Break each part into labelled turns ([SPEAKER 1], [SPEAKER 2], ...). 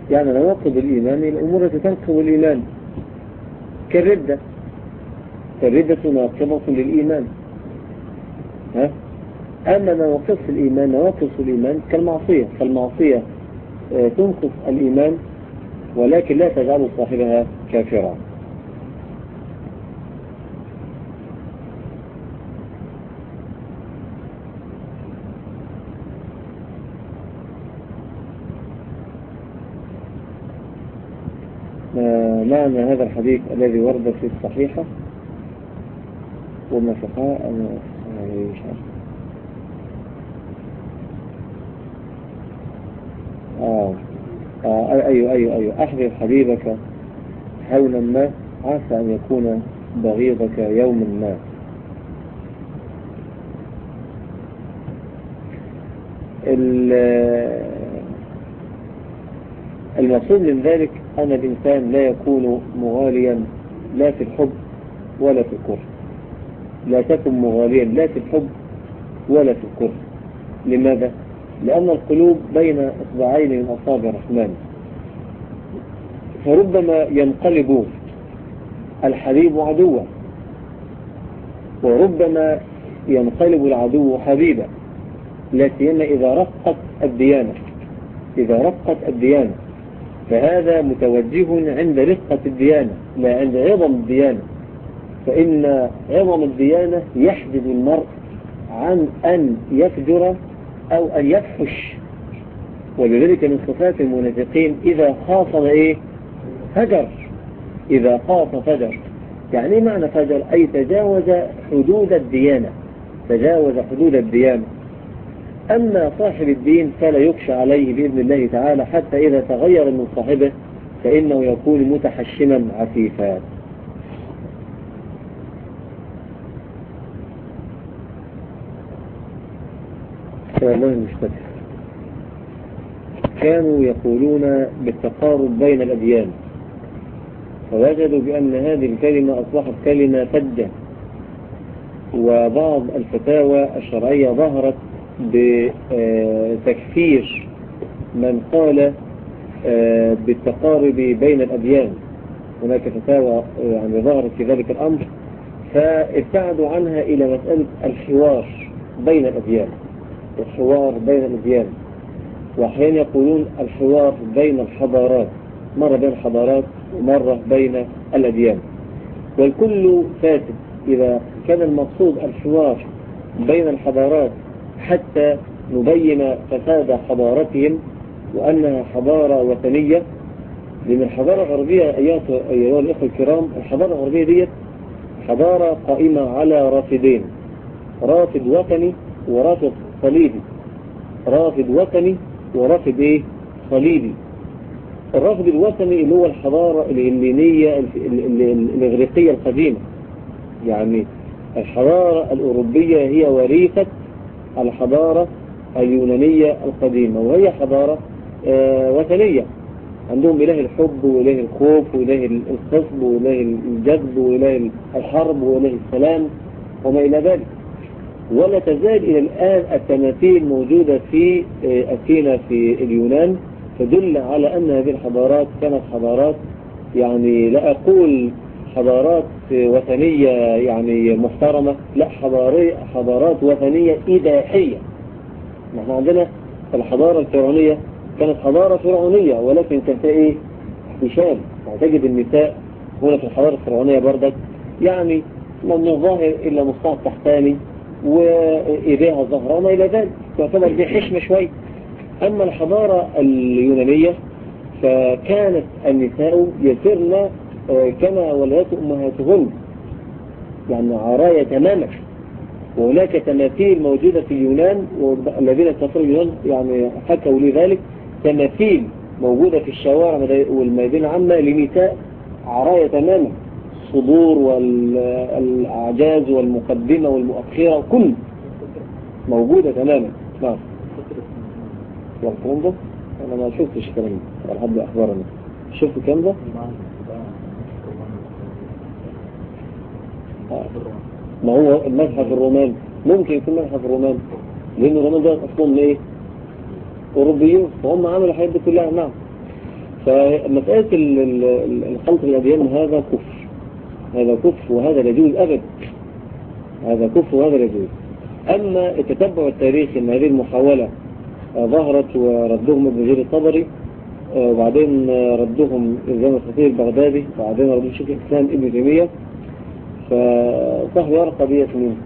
[SPEAKER 1] يعني نواقض الإيمان الأمور التي تنقض الإيمان كالردة فالردة ناقضة للإيمان ها؟ أما نواقص الإيمان نواقص الإيمان كالمعصية فالمعصية آه، تنقص الإيمان ولكن لا تجعل صاحبها كافرا معنى هذا الحديث الذي ورد في الصحيحة وما فقها أنا مش عارف آه. آه. أيوه أيوه أيوه أحذر حبيبك حولا ما عسى أن يكون بغيضك يوما ما المقصود من ذلك أن الإنسان لا يكون مغاليا لا في الحب ولا في الكره لا تكن مغاليا لا في الحب ولا في الكره لماذا؟ لأن القلوب بين إصبعين من أصابع الرحمن فربما ينقلب الحبيب عدوا وربما ينقلب العدو حبيبا لا سيما إذا رقت الديانة إذا رقت الديانة فهذا متوجه عند رقة الديانة لا عند عظم الديانة فإن عظم الديانة يحجب المرء عن أن يفجر أو أن يفحش ولذلك من صفات المنافقين إذا خاصم إيه فجر إذا خاص فجر يعني إيه معنى فجر أي تجاوز حدود الديانة تجاوز حدود الديانة أما صاحب الدين فلا يخشى عليه بإذن الله تعالى حتى إذا تغير من صاحبه فإنه يكون متحشما عفيفا والله المشتبه كانوا يقولون بالتقارب بين الأديان فوجدوا بأن هذه الكلمة أصبحت كلمة فجة وبعض الفتاوى الشرعية ظهرت بتكفير من قال آه، بالتقارب بين الأديان هناك فتاوى يعني ظهرت في ذلك الأمر فابتعدوا عنها إلى مسألة الحوار بين الأديان الحوار بين الأديان وأحيانا يقولون الحوار بين الحضارات مرة بين الحضارات ومرة بين الأديان والكل فاسد إذا كان المقصود الحوار بين الحضارات حتى نبين فساد حضارتهم وأنها حضارة وثنية لأن الحضارة الغربية أيها الإخوة الكرام الحضارة الغربية ديت حضارة قائمة على رافدين رافد وثني ورافد صليبي رافد وثني ورافد ايه صليبي الرافد الوثني اللي هو الحضارة الهلينية الإغريقية القديمة يعني الحضارة الأوروبية هي وريثة الحضارة اليونانية القديمة وهي حضارة آه، وثنية عندهم إله الحب وإله الخوف وإله الخصب وإله الجذب وإله الحرب وإله السلام وما إلى ذلك ولا تزال إلى الآن التماثيل موجودة في آه، أثينا في اليونان تدل على أن هذه الحضارات كانت حضارات يعني لا أقول حضارات وثنية يعني محترمة لا حضارات وثنية إباحية نحن عندنا الحضارة الفرعونية كانت حضارة فرعونية ولكن كانت ايه احتشام يعني تجد النساء هنا في الحضارة الفرعونية بردك يعني من الظاهر إلا مصطلح تحتاني وإيديها الظهر وما إلى ذلك تعتبر دي حشمة شوي أما الحضارة اليونانية فكانت النساء يسرن آه، كما ولات أمهاتهن يعني عراية تماما وهناك تماثيل موجودة في اليونان والذين سافروا اليونان يعني حكوا لي ذلك تماثيل موجودة في الشوارع والميادين العامة لنساء عراية تماما الصدور والأعجاز والمقدمة والمؤخرة كل موجودة تماما نعم والكلام ده أنا ما شفتش الكلام ده لحد أخبارنا شفت الكلام ده ما هو المذهب الروماني ممكن يكون مذهب الروماني لأن الرومان ده أصلهم ايه أوروبيون فهم عملوا الحاجات دي كلها نعم فمسألة الخلط الأديان هذا كفر هذا كفر وهذا لا يجوز أبدا هذا كفر وهذا لا يجوز أما التتبع التاريخي أن هذه المحاولة ظهرت وردهم ابن جرير الطبري وبعدين ردهم الإمام الخطير البغدادي وبعدين ردهم شيخ الإسلام ابن تيمية فصح يرقى بيت منه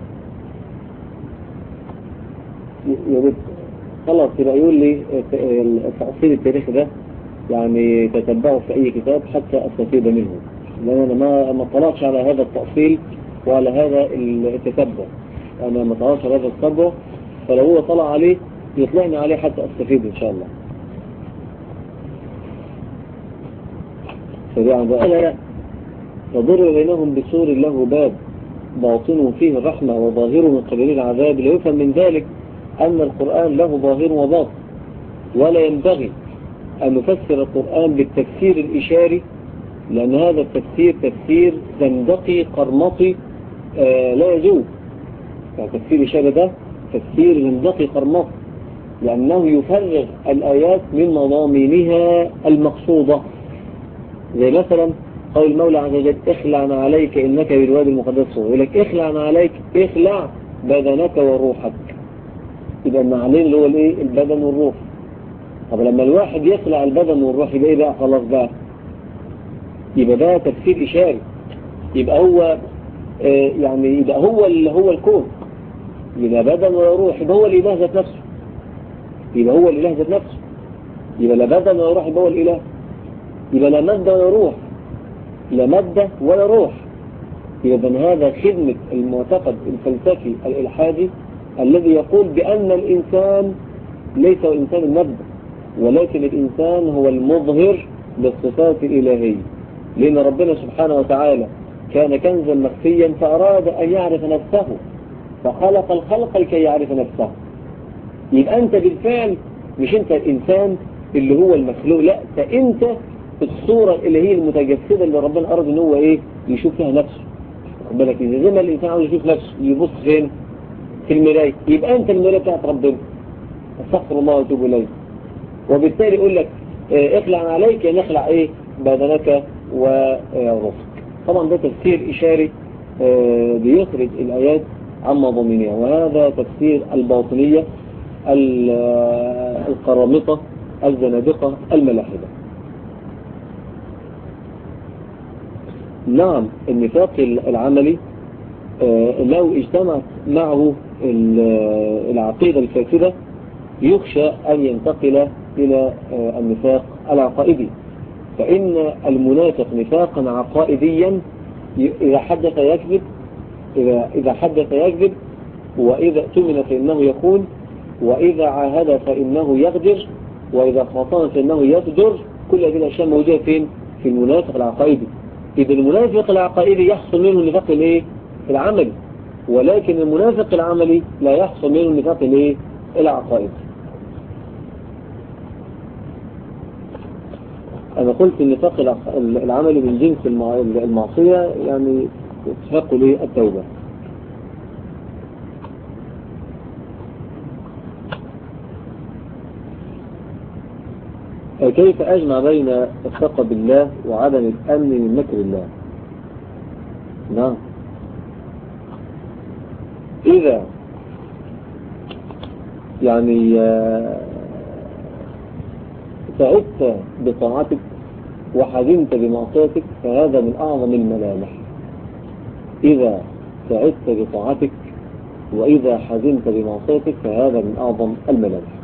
[SPEAKER 1] يقول خلاص يبقى يقول لي تأصيل التاريخ ده يعني تتبعه في أي كتاب حتى أستفيد منه لأن أنا ما ما طلعتش على هذا التأصيل وعلى هذا التتبع أنا ما طلعتش على هذا التتبع فلو هو طلع عليه يطلعني عليه حتى أستفيد إن شاء الله سريعا بقى يضر بينهم بسور له باب باطنه فيه الرحمة وظاهره من قبيل العذاب لا يفهم من ذلك أن القرآن له ظاهر وباطن ولا ينبغي أن نفسر القرآن بالتفسير الإشاري لأن هذا التفسير تفسير زندقي قرمطي آه لا يجوز يعني تفسير الإشاري ده تفسير زندقي قرمطي لأنه يفرغ الآيات من مضامينها المقصودة زي مثلا قول المولى عز وجل اخلع عليك إنك بالوادي المقدس يقول لك اخلع عليك اخلع بدنك وروحك يبقى المعنين اللي هو الايه البدن والروح طب لما الواحد يخلع البدن والروح يبقى ايه بقى خلاص بقى يبقى ده تفسير إشاري يبقى هو آه يعني يبقى هو اللي هو الكون يبقى بدن ولا روح يبقى هو الإله ذات نفسه يبقى هو الإله ذات نفسه يبقى لا بدن ولا روح يبقى هو الإله يبقى لا مادة ولا روح لا مادة ولا روح يبقى هذا خدمة المعتقد الفلسفي الإلحادي الذي يقول بأن الإنسان ليس الإنسان المادة ولكن الإنسان هو المظهر للصفات الإلهية لأن ربنا سبحانه وتعالى كان كنزا مخفيا فأراد أن يعرف نفسه فخلق الخلق لكي يعرف نفسه يبقى أنت بالفعل مش أنت الإنسان اللي هو المخلوق لا أنت الصورة اللي هي المتجسدة اللي ربنا أراد ان هو ايه يشوف فيها نفسه خد بالك زي ما الإنسان عاوز يشوف نفسه يبص فين في المراية يبقى أنت المراية بتاعت ربنا استغفر الله واتوب إليه وبالتالي يقول لك اه اخلع عليك يعني اخلع ايه بدنك وروحك طبعا ده تفسير إشاري اه بيخرج الآيات عن مضامينها وهذا تفسير الباطنية القرامطة الزنادقة الملاحدة نعم النفاق العملي لو اجتمعت معه العقيدة الفاسدة يخشى أن ينتقل إلى النفاق العقائدي فإن المنافق نفاقا عقائديا إذا حدث يكذب إذا, إذا حدث يكذب وإذا اؤتمن فإنه يخون وإذا عاهد فإنه يغدر وإذا خاطن فإنه يفجر كل هذه الأشياء موجودة فين؟ في المنافق العقائدي إذا المنافق العقائدي يحصل منه النفاق الايه العملي ولكن المنافق العملي لا يحصل منه النفاق الايه العقائدي أنا قلت النفاق العملي من جنس المعصية يعني يستحق لي التوبة كيف أجمع بين الثقة بالله وعدم الأمن من مكر الله نعم إذا يعني سعدت بطاعتك وحزنت بمعصيتك فهذا من أعظم الملامح إذا سعدت بطاعتك وإذا حزنت بمعصيتك فهذا من أعظم الملامح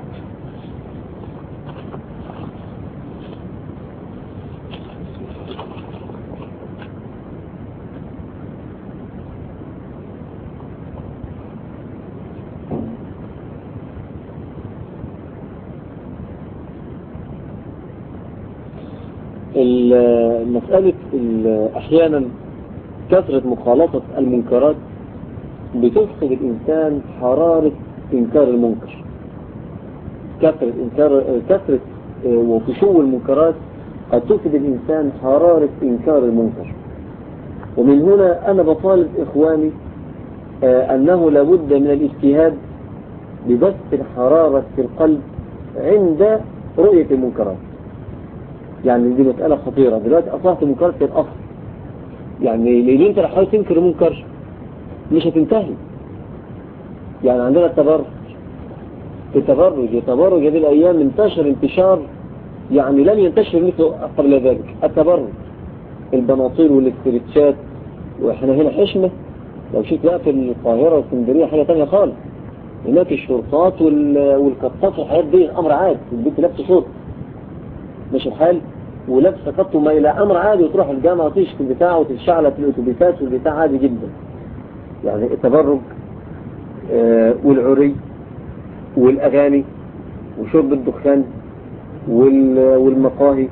[SPEAKER 1] مسألة أحيانا كثرة مخالطة المنكرات بتفقد الإنسان حرارة إنكار المنكر كثرة إنكار كثرة وفشو المنكرات قد تفقد الإنسان حرارة إنكار المنكر ومن هنا أنا بطالب إخواني أنه لابد من الاجتهاد ببث الحرارة في القلب عند رؤية المنكرات يعني دي مسألة خطيرة دلوقتي أصبحت منكر في الأصل يعني لأن أنت لو حاولت تنكر منكر مش هتنتهي يعني عندنا التبرج التبرج التبرج هذه الأيام انتشر انتشار يعني لم ينتشر مثله قبل ذلك التبرج البناطيل والاسترتشات واحنا هنا حشمة لو شفت بقى في القاهرة والاسكندرية حاجة تانية خالص هناك الشرطات والقطات والحاجات دي أمر عادي البنت لابسه صوت ماشي الحال ولابسه قط ما إلى أمر عادي وتروح الجامعة وتشكي البتاع وتتشعلق في الأتوبيسات والبتاع عادي جدا يعني التبرج آه والعري والأغاني وشرب الدخان والمقاهي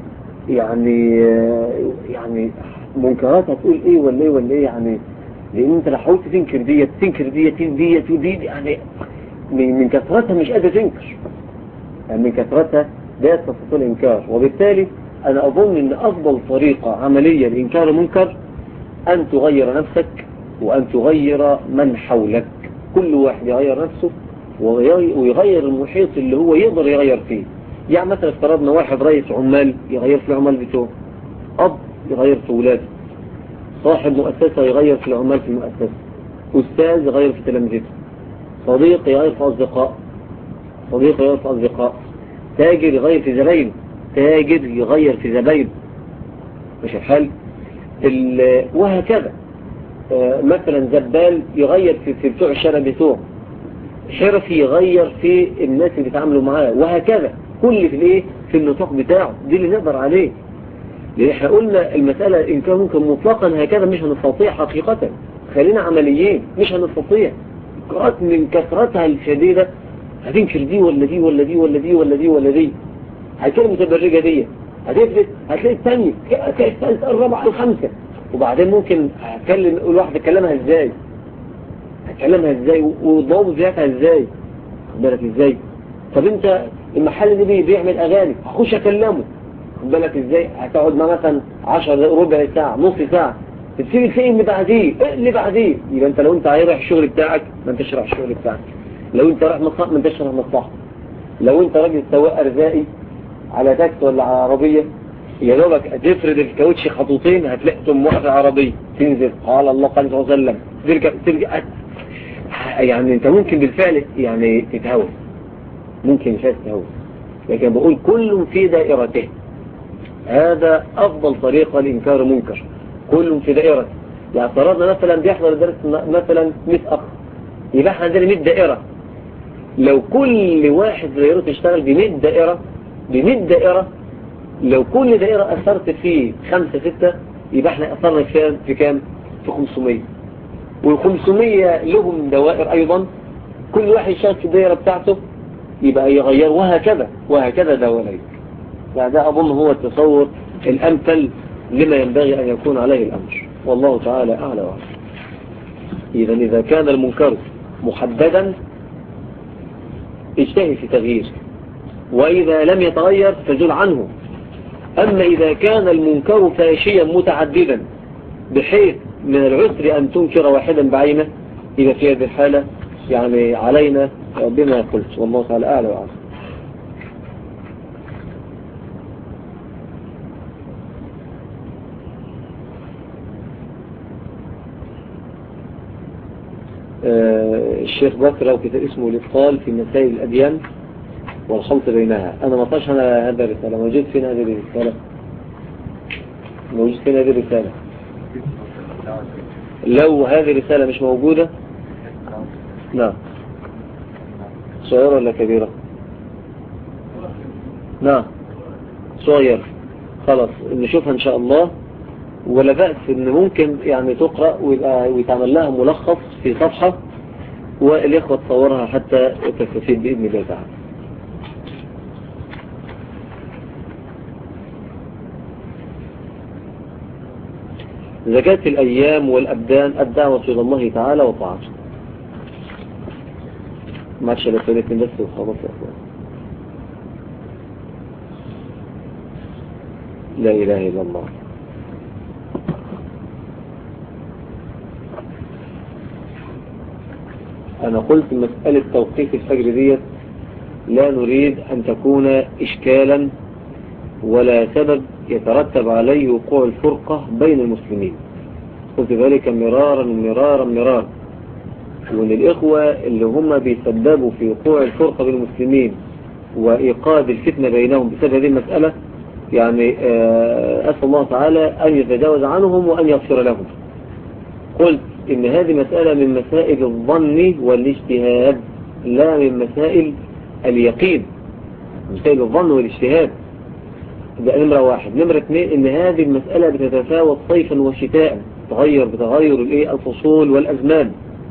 [SPEAKER 1] يعني آه يعني منكرات هتقول ايه ولا ايه ولا ايه يعني لان انت لو حاولت تنكر ديت تنكر ديت ديت ودي يعني من كثرتها مش قادر تنكر يعني من كثرتها لا تستطيع الانكار وبالتالي انا اظن ان افضل طريقة عملية لانكار المنكر ان تغير نفسك وان تغير من حولك كل واحد يغير نفسه ويغير المحيط اللي هو يقدر يغير فيه يعني مثلا افترضنا واحد رئيس عمال يغير في العمال بتوعه اب يغير في اولاده صاحب مؤسسة يغير في العمال في المؤسسة أستاذ يغير في تلامذته صديق يغير في أصدقاء صديق يغير في أصدقاء تاجر يغير في زباين تاجر يغير في زباين مش الحال وهكذا آه مثلا زبال يغير في, في بتوع الشارع بتوعه حرفي يغير في الناس اللي بيتعاملوا معاه وهكذا كل في الايه في النطاق بتاعه دي اللي نقدر عليه لان احنا قلنا المسألة ان كان ممكن مطلقا هكذا مش هنستطيع حقيقة خلينا عمليين مش هنستطيع قرأت من كثرتها الشديدة هتنكر دي ولا دي ولا دي ولا دي ولا دي ولا دي هتلاقي المتبرجة دي هتفرق هتلاقي الثانية هتلاقي الثالثة الرابعة الخامسة وبعدين ممكن هتكلم الواحد يكلمها ازاي هتكلمها ازاي والضوابط بتاعتها ازاي بالك ازاي طب انت المحل ده بيعمل اغاني هخش اكلمه خد بالك ازاي هتقعد معاه مثلا 10 ربع ساعة نص ساعة تبتدي تلاقي اللي بعديه ايه اللي بعديه يبقى انت لو انت رايح الشغل بتاعك ما انتش رايح الشغل بتاعك لو انت رايح مصلحة ما انتش رايح مصلحة لو انت راجل سواق ارزاقي على تاكسي ولا على عربية يا دوبك تفرد الكاوتش خطوتين هتلاقي ثم واقف عربية تنزل قال الله قال صلى الله عليه وسلم ترجع ترجع يعني انت ممكن بالفعل يعني تتهوس ممكن مش تتهوس لكن بقول كل في دائرته هذا أفضل طريقة لإنكار منكر كل في دائرة يعني افترضنا مثلا بيحضر الدرس مثلا 100 أخ يبقى احنا عندنا 100 دائرة لو كل واحد غيره تشتغل ب 100 دائرة ب 100 دائرة لو كل دائرة أثرت فيه خمسة ستة يبقى احنا أثرنا في في كام في 500 وال 500 لهم دوائر أيضا كل واحد يشتغل في الدائرة بتاعته يبقى يغير وهكذا وهكذا دوائر فهذا أظن هو التصور الأمثل لما ينبغي أن يكون عليه الأمر والله تعالى أعلى وعلى إذا إذا كان المنكر محددا اجتهد في تغيير وإذا لم يتغير فزل عنه أما إذا كان المنكر فاشيا متعددا بحيث من العسر أن تنكر واحدا بعينه إذا في هذه الحالة يعني علينا بما قلت والله تعالى أعلى وعلى الشيخ بكر له كتاب اسمه الإبطال في مسائل الأديان والخلط بينها أنا ما طاش أنا هذا الرسالة موجود فين هذه الرسالة موجود فين هذه الرسالة لو هذه الرسالة مش موجودة نعم صغيرة ولا كبيرة نعم صغير خلاص نشوفها إن شاء الله ولا بأس إن ممكن يعني تقرأ ويبقى ويتعمل لها ملخص في صفحة والإخوة تصورها حتى تستفيد بإذن الله تعالى زكاة الأيام والأبدان الدعوة إلى الله تعالى وطاعته ما عادش لفلتين بس وخلاص يا أخوان لا إله إلا الله أنا قلت مسألة توقيف الفجر ديت لا نريد أن تكون إشكالا ولا سبب يترتب عليه وقوع الفرقة بين المسلمين قلت ذلك مرارا مرارا مرارا وان الإخوة اللي هم بيسببوا في وقوع الفرقة بين المسلمين وإيقاد الفتنة بينهم بسبب هذه المسألة يعني آه، أسأل الله تعالى أن يتجاوز عنهم وأن يغفر لهم قلت إن هذه مسألة من مسائل الظن والاجتهاد لا من مسائل اليقين مسائل الظن والاجتهاد ده نمرة واحد نمرة اثنين ان هذه المسألة بتتفاوت صيفا وشتاء تغير بتغير الايه الفصول والازمان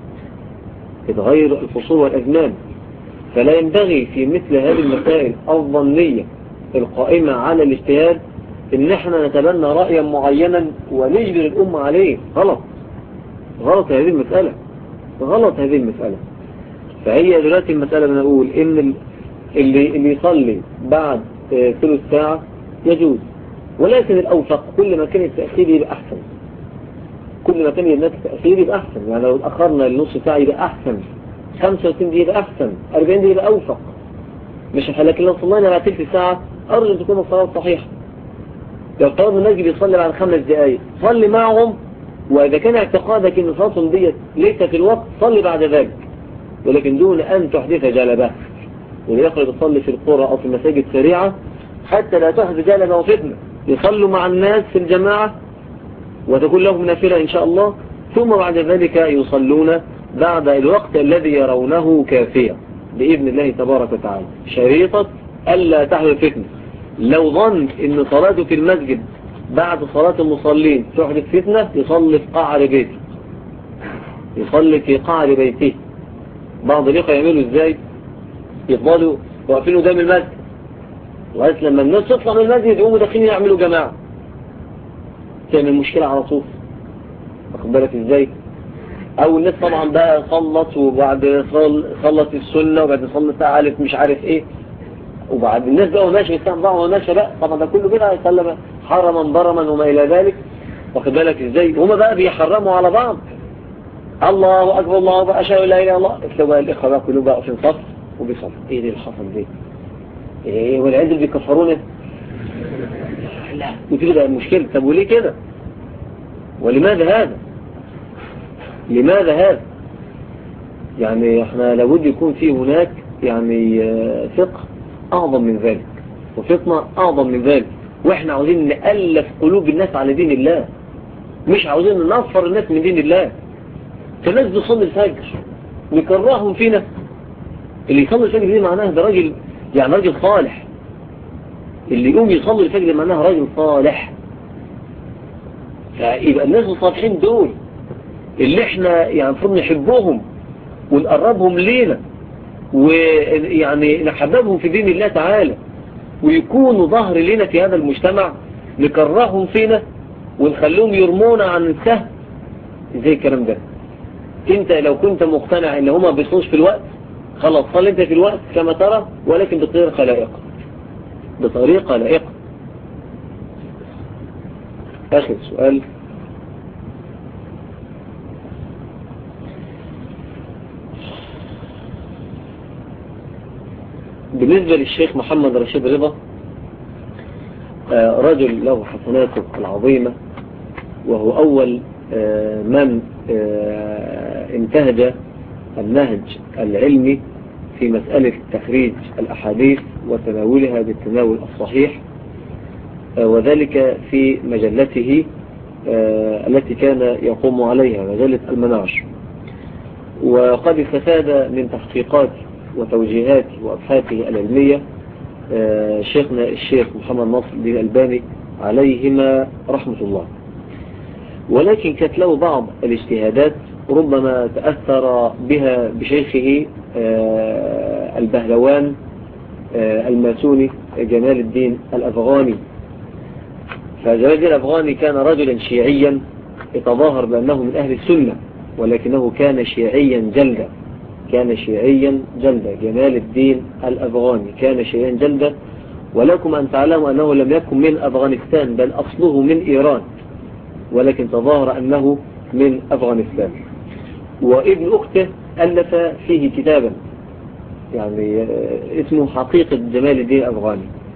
[SPEAKER 1] تتغير الفصول والازمان فلا ينبغي في مثل هذه المسائل الظنية القائمة على الاجتهاد ان احنا نتبنى رأيا معينا ونجبر الامة عليه غلط غلط هذه المسألة غلط هذه المسألة فهي دلوقتي المسألة بنقول ان اللي, اللي يصلي بعد آه، ثلث ساعة يجوز ولكن الأوفق كل ما كان التأخير يبقى أحسن كل ما كان الناس التأخير يبقى أحسن يعني لو أخرنا لنص ساعة يبقى أحسن 65 دقيقة يبقى أحسن 40 دقيقة يبقى أوفق مش لكن لو صلينا بعد ثلث ساعة أرجو أن تكون الصلاة صحيحة لو طلب الناس بيصلي بعد خمس دقائق صلي معهم وإذا كان اعتقادك أن صلاتهم ديت ليس في الوقت صلي بعد ذلك ولكن دون أن تحدث جلبة وليقرب يصلي في القرى أو في المساجد سريعة حتى لا تحدث جلبة وفتنة يصلوا مع الناس في الجماعة وتكون لهم نافلة إن شاء الله ثم بعد ذلك يصلون بعد الوقت الذي يرونه كافيا بإذن الله تبارك وتعالى شريطة ألا تحدث فتنة لو ظن أن صلاته في المسجد بعد صلاة المصلين تحدث فتنة يصلي في قعر بيته يصلي في قعر بيته بعض الإخوة يعملوا إزاي يفضلوا واقفين قدام المسجد لغاية لما الناس تطلع من المسجد يقوموا داخلين يعملوا جماعة تعمل مشكلة على طول واخد بالك ازاي او الناس طبعا بقى صلت وبعد صلت السنة وبعد صلت ألف مش عارف ايه وبعد الناس بقى وماشي يستهم بعض وماشي بقى طبعا ده كله كده يسلم حرما برما وما الى ذلك واخد بالك ازاي هما بقى بيحرموا على بعض الله اكبر الله بقى اشهد لا اله الا الله اكتبوا بقى الاخوه بقى كلهم بقى في الصف وبيصلوا ايه دي اللي حصل دي ايه والعيال اللي بيكفرونا لا وتيجي بقى المشكله طب وليه كده ولماذا هذا لماذا هذا يعني احنا لابد يكون في هناك يعني فقه اعظم من ذلك وفقنا اعظم من ذلك واحنا عاوزين نألف قلوب الناس على دين الله مش عاوزين ننفر الناس من دين الله فالناس بيصلي الفجر نكرههم فينا اللي يصلي الفجر دي معناها ده راجل يعني راجل صالح اللي يقوم يصلي الفجر معناها راجل صالح فيبقى الناس الصالحين دول اللي احنا يعني المفروض نحبهم ونقربهم لينا ويعني نحببهم في دين الله تعالى ويكونوا ظهر لنا في هذا المجتمع نكرههم فينا ونخليهم يرمونا عن السهل زي الكلام ده انت لو كنت مقتنع ان هما بيصوش في الوقت خلاص صل انت في الوقت كما ترى ولكن بطريقة لائقة بطريقة لائقة آخر سؤال بالنسبة للشيخ محمد رشيد رضا آه، رجل له حسناته العظيمة وهو أول آه، من آه، انتهج النهج العلمي في مسألة تخريج الأحاديث وتناولها بالتناول الصحيح وذلك في مجلته التي كان يقوم عليها مجلة المناش وقد استفاد من تحقيقات وتوجيهاته وأبحاثه العلمية آه، شيخنا الشيخ محمد ناصر الدين الألباني عليهما رحمة الله ولكن كانت له بعض الاجتهادات ربما تأثر بها بشيخه آه، البهلوان آه، الماسوني جمال الدين الأفغاني فجمال الدين الأفغاني كان رجلا شيعيا يتظاهر بأنه من أهل السنة ولكنه كان شيعيا جلدا كان شيعيا جلدا جمال الدين الأفغاني كان شيعيا جلدا ولكم أن تعلموا أنه لم يكن من أفغانستان بل أصله من إيران ولكن تظاهر أنه من أفغانستان وابن أخته ألف فيه كتابا يعني اسمه حقيقة جمال الدين الأفغاني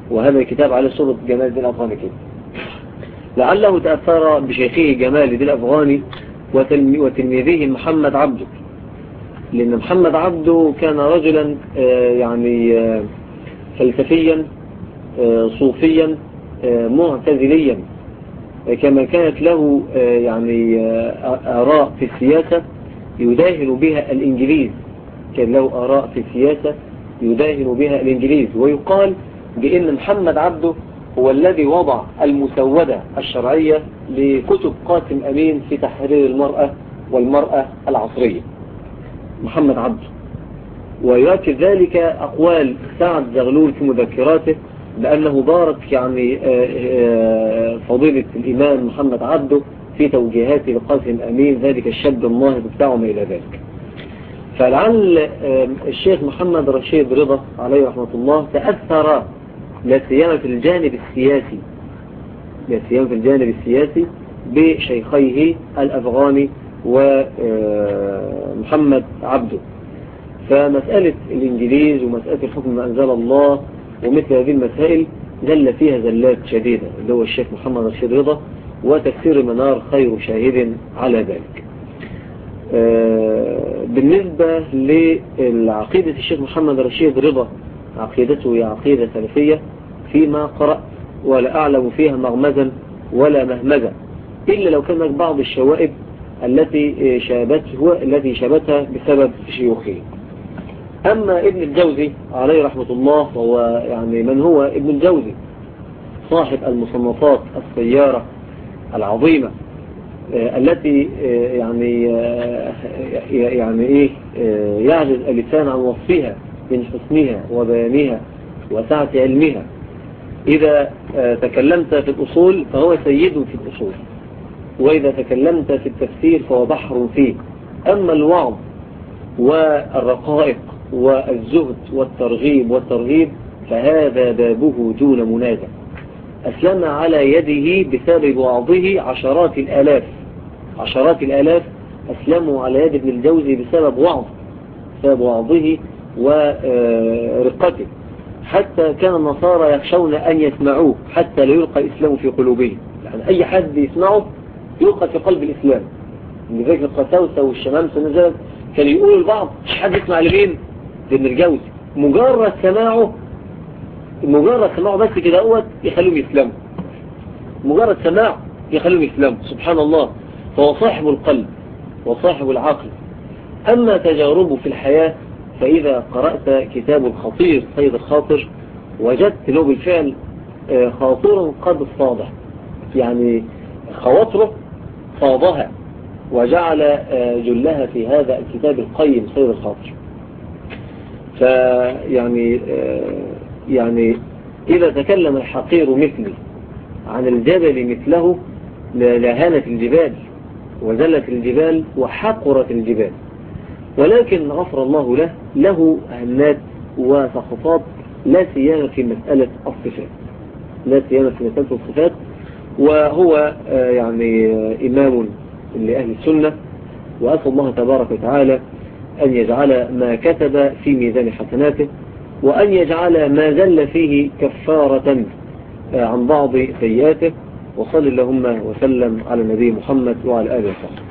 [SPEAKER 1] وهذا الكتاب على صورة جمال الدين الأفغاني كده لعله تأثر بشيخه جمال الدين الأفغاني وتلميذه محمد عبده لأن محمد عبده كان رجلا آه، يعني آه، فلسفيا آه، صوفيا معتزليا كما كانت له يعني آراء في السياسة يداهن بها الإنجليز كان له آراء في السياسة يداهن بها الإنجليز ويقال بأن محمد عبده هو الذي وضع المسودة الشرعية لكتب قاسم أمين في تحرير المرأة والمرأة العصرية محمد عبده ويؤكد ذلك أقوال سعد زغلول في مذكراته بأنه بارك يعني آه، آه، فضيلة الإمام محمد عبده في توجيهاته لقاسم أمين ذلك الشاب الناهض بتاعه ما إلى ذلك فلعل آه، الشيخ محمد رشيد رضا عليه رحمة الله تأثر لا سيما في الجانب السياسي لا سيما في الجانب السياسي بشيخيه الأفغاني ومحمد عبده فمسألة الإنجليز ومسألة الحكم ما أنزل الله ومثل هذه المسائل زل فيها زلات شديدة اللي هو الشيخ محمد رشيد رضا وتفسير منار خير شاهد على ذلك آه، بالنسبة للعقيدة الشيخ محمد رشيد رضا عقيدته هي عقيدة سلفية فيما قرأت ولا أعلم فيها مغمزا ولا مهمزا إلا لو كان بعض الشوائب التي شابته التي شابتها بسبب شيوخه أما ابن الجوزي عليه رحمة الله وهو يعني من هو ابن الجوزي صاحب المصنفات السيارة العظيمة آه، التي آه، يعني آه، يعني ايه يعجز اللسان عن وصفها من حسنها وبيانها وسعة علمها إذا تكلمت في الأصول فهو سيد في الأصول وإذا تكلمت في التفسير فهو بحر فيه أما الوعظ والرقائق والزهد والترغيب والترغيب فهذا بابه دون منازع أسلم على يده بسبب وعظه عشرات الآلاف عشرات الآلاف أسلموا على يد ابن الجوزي بسبب وعظ بسبب وعظه ورقته حتى كان النصارى يخشون أن يسمعوه حتى لا يلقى الإسلام في قلوبهم يعني أي حد يسمعه يلقى في قلب الإسلام لذلك القساوسة والشمامسة نزلت كان يقول البعض مش حد يسمع لمين لابن الجوزي مجرد سماعه مجرد سماعه بس كده قوت يخليهم يسلموا مجرد سماع يخليهم يسلموا سبحان الله فهو صاحب القلب وصاحب العقل أما تجاربه في الحياة فإذا قرأت كتاب الخطير سيد الخاطر وجدت له بالفعل آه، خاطر قد صادح يعني خواطره صادها وجعل آه، جلها في هذا الكتاب القيم سيد الخاطر فيعني آه، يعني إذا تكلم الحقير مثلي عن الجبل مثله لهانت الجبال وزلت الجبال وحقرت الجبال ولكن غفر الله له له أهمات وسخطات لا سيما في مسألة الصفات لا سيما في مسألة الصفات وهو آه، يعني آه، إمام لأهل السنة وأسأل الله تبارك وتعالى أن يجعل ما كتب في ميزان حسناته وأن يجعل ما زل فيه كفارة آه، عن بعض سيئاته وصل اللهم وسلم على النبي محمد وعلى آله وصحبه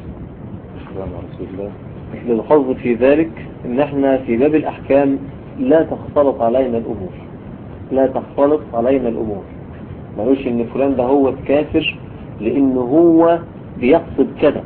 [SPEAKER 1] للحظ في ذلك ان احنا في باب الأحكام لا تختلط علينا الأمور لا تختلط علينا الأمور ما يقولش ان فلان ده هو كافر لانه هو بيقصد كذا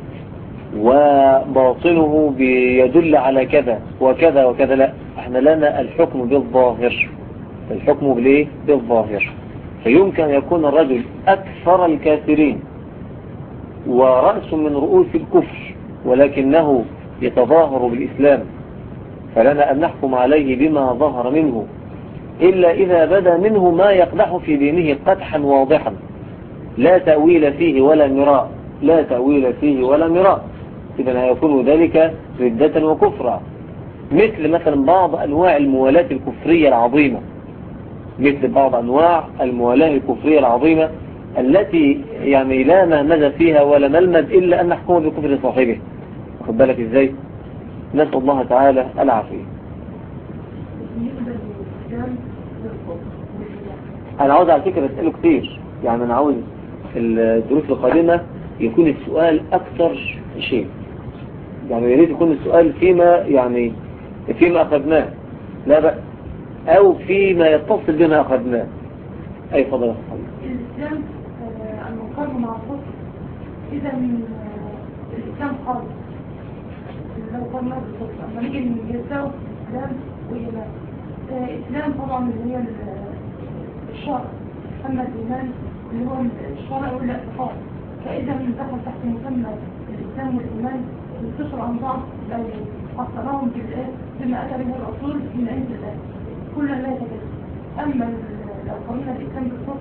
[SPEAKER 1] وباطنه بيدل على كذا وكذا وكذا لا احنا لنا الحكم بالظاهر الحكم بالايه بالظاهر فيمكن أن يكون الرجل أكثر الكافرين ورأس من رؤوس الكفر ولكنه يتظاهر بالإسلام فلنا أن نحكم عليه بما ظهر منه إلا إذا بدا منه ما يقدح في دينه قدحا واضحا لا تأويل فيه ولا مراء لا تأويل فيه ولا مراء إذا هيكون ذلك ردة وكفرا مثل مثلا بعض أنواع الموالاة الكفرية العظيمة مثل بعض أنواع الموالاة الكفرية العظيمة التي يعني لا مهمز فيها ولا ملمد إلا أن نحكم بكفر صاحبه خد بالك إزاي نسأل الله تعالى العافية انا عاوز على فكرة اسأله كتير يعني انا عاوز الدروس القادمة يكون السؤال اكثر شيء يعني يا ريت يكون السؤال فيما يعني فيما اخذناه لا بقى او فيما يتصل بما اخذناه اي فضل
[SPEAKER 2] الإسلام آه، المقارنة مع الكفر إذا آه، الإسلام خالص لو قارنا بالكفر أما نيجي نجزاه إسلام وإيمان آه، إسلام طبعا اللي هي ال- الشرع أما الإيمان اللي هو الشرع والاعتقاد فإذا دخل تحت مسمى الإسلام والإيمان ينتشر عن بعض لو حصلهم بالآية بما أتى به الرسول من عند الله كل لا يتجزأ أما ال- لو قارنا الإسلام بالكفر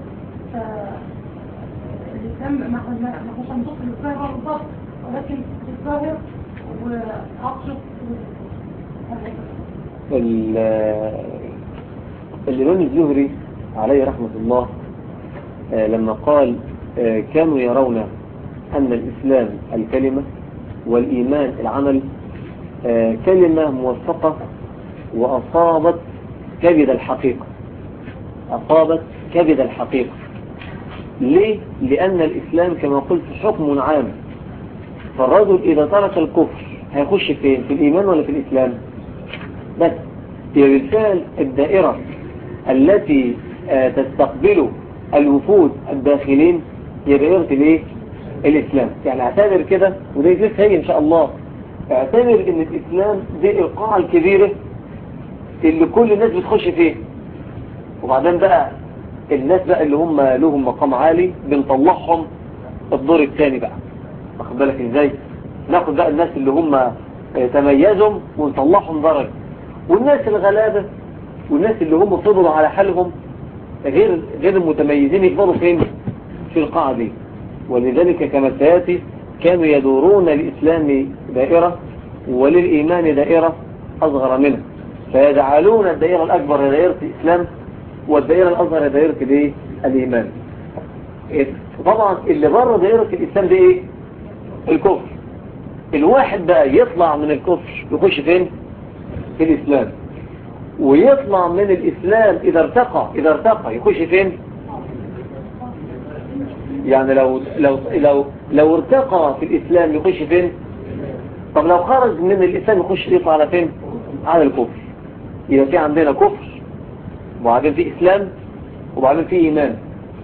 [SPEAKER 2] فالإسلام ما احنا ما احناش هندخل الظاهر بالضبط ولكن الظاهر وعقله
[SPEAKER 1] ال- الإمام الزهري عليه رحمة الله آه، لما قال آه، كانوا يرون أن الإسلام الكلمة والإيمان العمل آه، كلمة موفقة وأصابت كبد الحقيقة أصابت كبد الحقيقة ليه؟ لأن الإسلام كما قلت حكم عام فالرجل إذا ترك الكفر هيخش فين؟ في الإيمان ولا في الإسلام؟ بس هي بالفعل الدائرة التي آه، تستقبل الوفود الداخلين هي دائرة الايه؟ الإسلام يعني اعتبر كده وده لسه هي إن شاء الله اعتبر إن الإسلام دي القاعة الكبيرة اللي كل الناس بتخش فيه وبعدين بقى الناس بقى اللي هم لهم مقام عالي بنطلعهم الدور الثاني بقى واخد بالك ازاي ناخد بقى الناس اللي هم آه، تميزهم ونطلعهم درجة والناس الغلابة والناس اللي هم فضلوا على حالهم غير غير المتميزين يفضلوا فين في القاعة دي ولذلك كما سياتي كانوا يدورون الإسلام دائرة وللإيمان دائرة أصغر منه فيجعلون الدائرة الأكبر هي دائرة الإسلام والدائرة الأصغر هي دائرة الإيه؟ الإيمان إيه؟ طبعا اللي بره دائرة الإسلام دي إيه؟ الكفر الواحد بقى يطلع من الكفر يخش فين؟ في الإسلام ويطلع من الإسلام إذا ارتقى إذا ارتقى يخش فين؟ يعني لو لو لو لو ارتقى في الإسلام يخش فين؟ طب لو خرج من الإسلام يخش يطلع على فين؟ على الكفر يبقى في عندنا كفر وبعدين في إسلام وبعدين في إيمان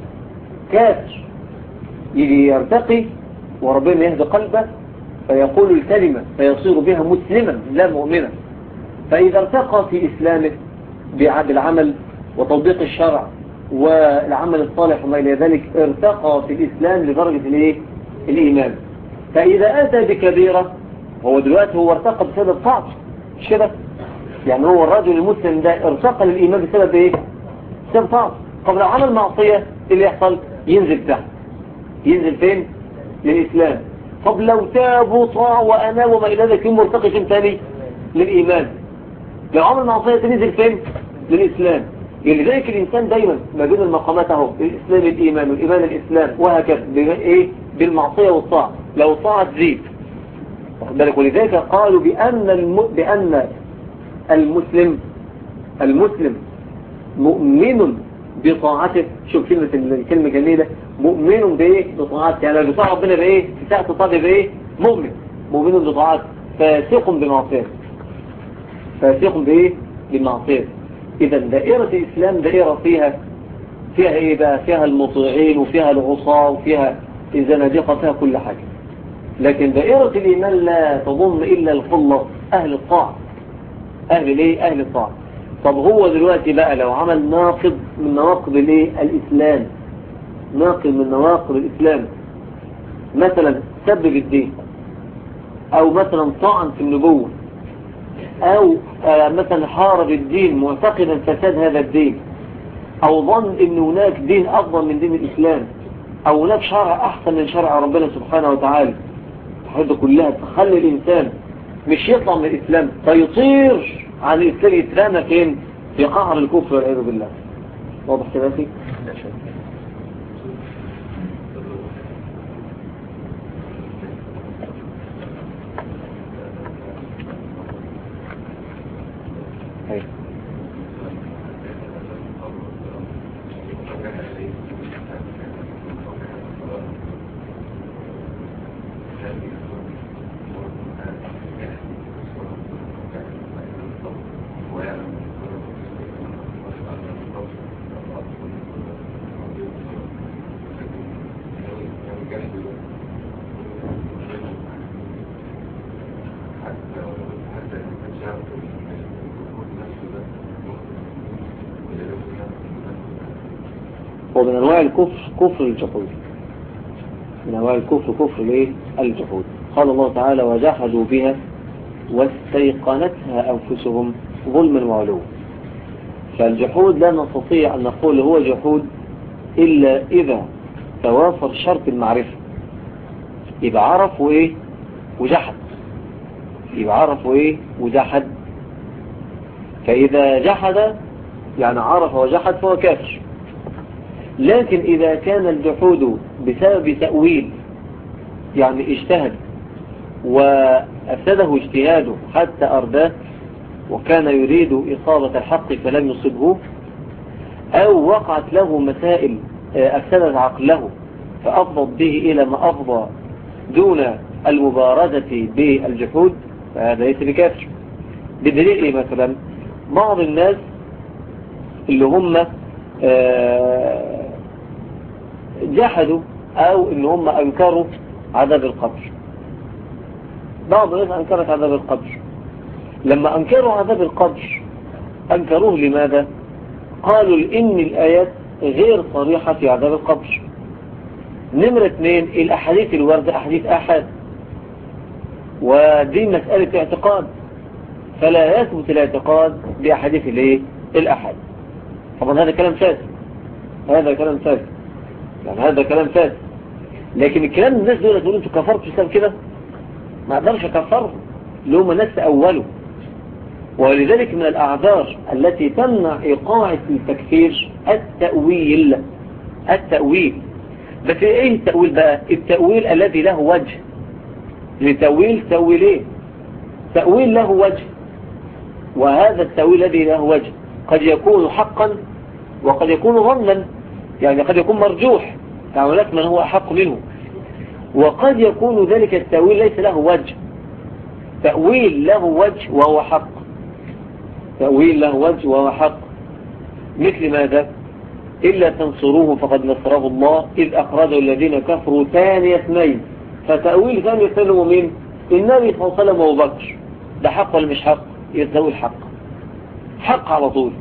[SPEAKER 1] كافر يجي يرتقي وربنا يهدي قلبه فيقول الكلمة فيصير بها مسلما لا مؤمنا فإذا ارتقى في إسلامه بالعمل وتطبيق الشرع والعمل الصالح وما إلى ذلك ارتقى في الإسلام لدرجة الايه؟ الإيمان فإذا أتى بكبيرة هو دلوقتي هو ارتقى بسبب طاعته مش كده يعني هو الرجل المسلم ده ارتقى للإيمان بسبب ايه بسبب طاعته طب لو عمل معصية ايه اللي يحصل ينزل تحت ينزل فين للإسلام طب لو تاب وطاع وأناب وما إلى ذلك يكون مرتقي فين تاني للإيمان لو عمل معصية تنزل فين للإسلام لذلك الإنسان دايما ما بين المقامات اهو الإسلام الإيمان والإيمان الإسلام وهكذا إيه بالمعصية والطاعة لو طاعة تزيد واخد بالك ولذلك قالوا بأن الم... بأن المسلم المسلم مؤمن بطاعته شوف كلمة الكلمة جميلة مؤمن بإيه بطاعته يعني لو بطاع ربنا بإيه في ساعة الطاعة بإيه مؤمن مؤمن بطاعته فاسق بمعصيته فاسق بإيه بمعصيته إذا دائرة الإسلام دائرة فيها فيها إيه بقى فيها المطيعين وفيها العصاة وفيها الزنادقة فيها كل حاجة لكن دائرة الإيمان لا تضم إلا الخلص أهل الطاعة أهل الإيه أهل الطاعة طب هو دلوقتي بقى لو عمل ناقض من نواقض الإيه الإسلام ناقض من نواقض الإسلام مثلا سبب الدين أو مثلا طعن في النبوة أو آه مثلا حارب الدين معتقدا فساد هذا الدين أو ظن أن هناك دين أفضل من دين الإسلام أو هناك شرع أحسن من شرع ربنا سبحانه وتعالى هذا كلها تخلي الإنسان مش يطلع من الإسلام فيطير عن الإسلام يترمى فين في قعر الكفر والعياذ بالله واضح كده في ومن أنواع الكفر كفر الجحود من أنواع الكفر كفر ليه الجحود قال الله تعالى وجحدوا بها واستيقنتها أنفسهم ظلما وعلوا فالجحود لا نستطيع أن نقول هو جحود إلا إذا توافر شرط المعرفة يبقى عرف وإيه وجحد يبقى عرف وإيه وجحد فإذا جحد يعني عرف وجحد فهو كافر لكن إذا كان الجحود بسبب تأويل يعني اجتهد وأفسده اجتهاده حتى أرداه وكان يريد إصابة الحق فلم يصبه أو وقعت له مسائل أفسدت عقله فأفضت به إلى ما أفضى دون المبارزة بالجحود فهذا ليس بكافر بدليل إيه مثلا بعض الناس اللي هم جحدوا أو إن هم أنكروا عذاب القبر بعض الناس أنكرت عذاب القبر لما أنكروا عذاب القبر أنكروه لماذا قالوا لإن الآيات غير صريحة في عذاب القبر نمرة اثنين الأحاديث الواردة أحاديث أحد ودي مسألة اعتقاد فلا يثبت الاعتقاد بأحاديث الايه الأحد طبعا هذا كلام فاسد هذا كلام فاسد يعني هذا كلام فاسد لكن الكلام الناس دول يقولوا انتوا كفرتوا بسبب كده ما اقدرش اكفرهم اللي هم ناس تأولوا ولذلك من الأعذار التي تمنع إيقاع التكفير التأويل التأويل بس ايه التأويل بقى التأويل الذي له وجه لتأويل تأويلين تأويل له وجه وهذا التأويل الذي له وجه قد يكون حقا وقد يكون ظنا يعني قد يكون مرجوح يعني هناك من هو أحق منه وقد يكون ذلك التأويل ليس له وجه تأويل له وجه وهو حق تأويل له وجه وهو حق مثل ماذا إلا تنصروه فقد نصره الله إذ أخرجه الذين كفروا ثاني اثنين فتأويل ثاني اثنين مين النبي صلى الله عليه وسلم وابو بكر ده حق ولا مش حق يتأويل الحق حق على طول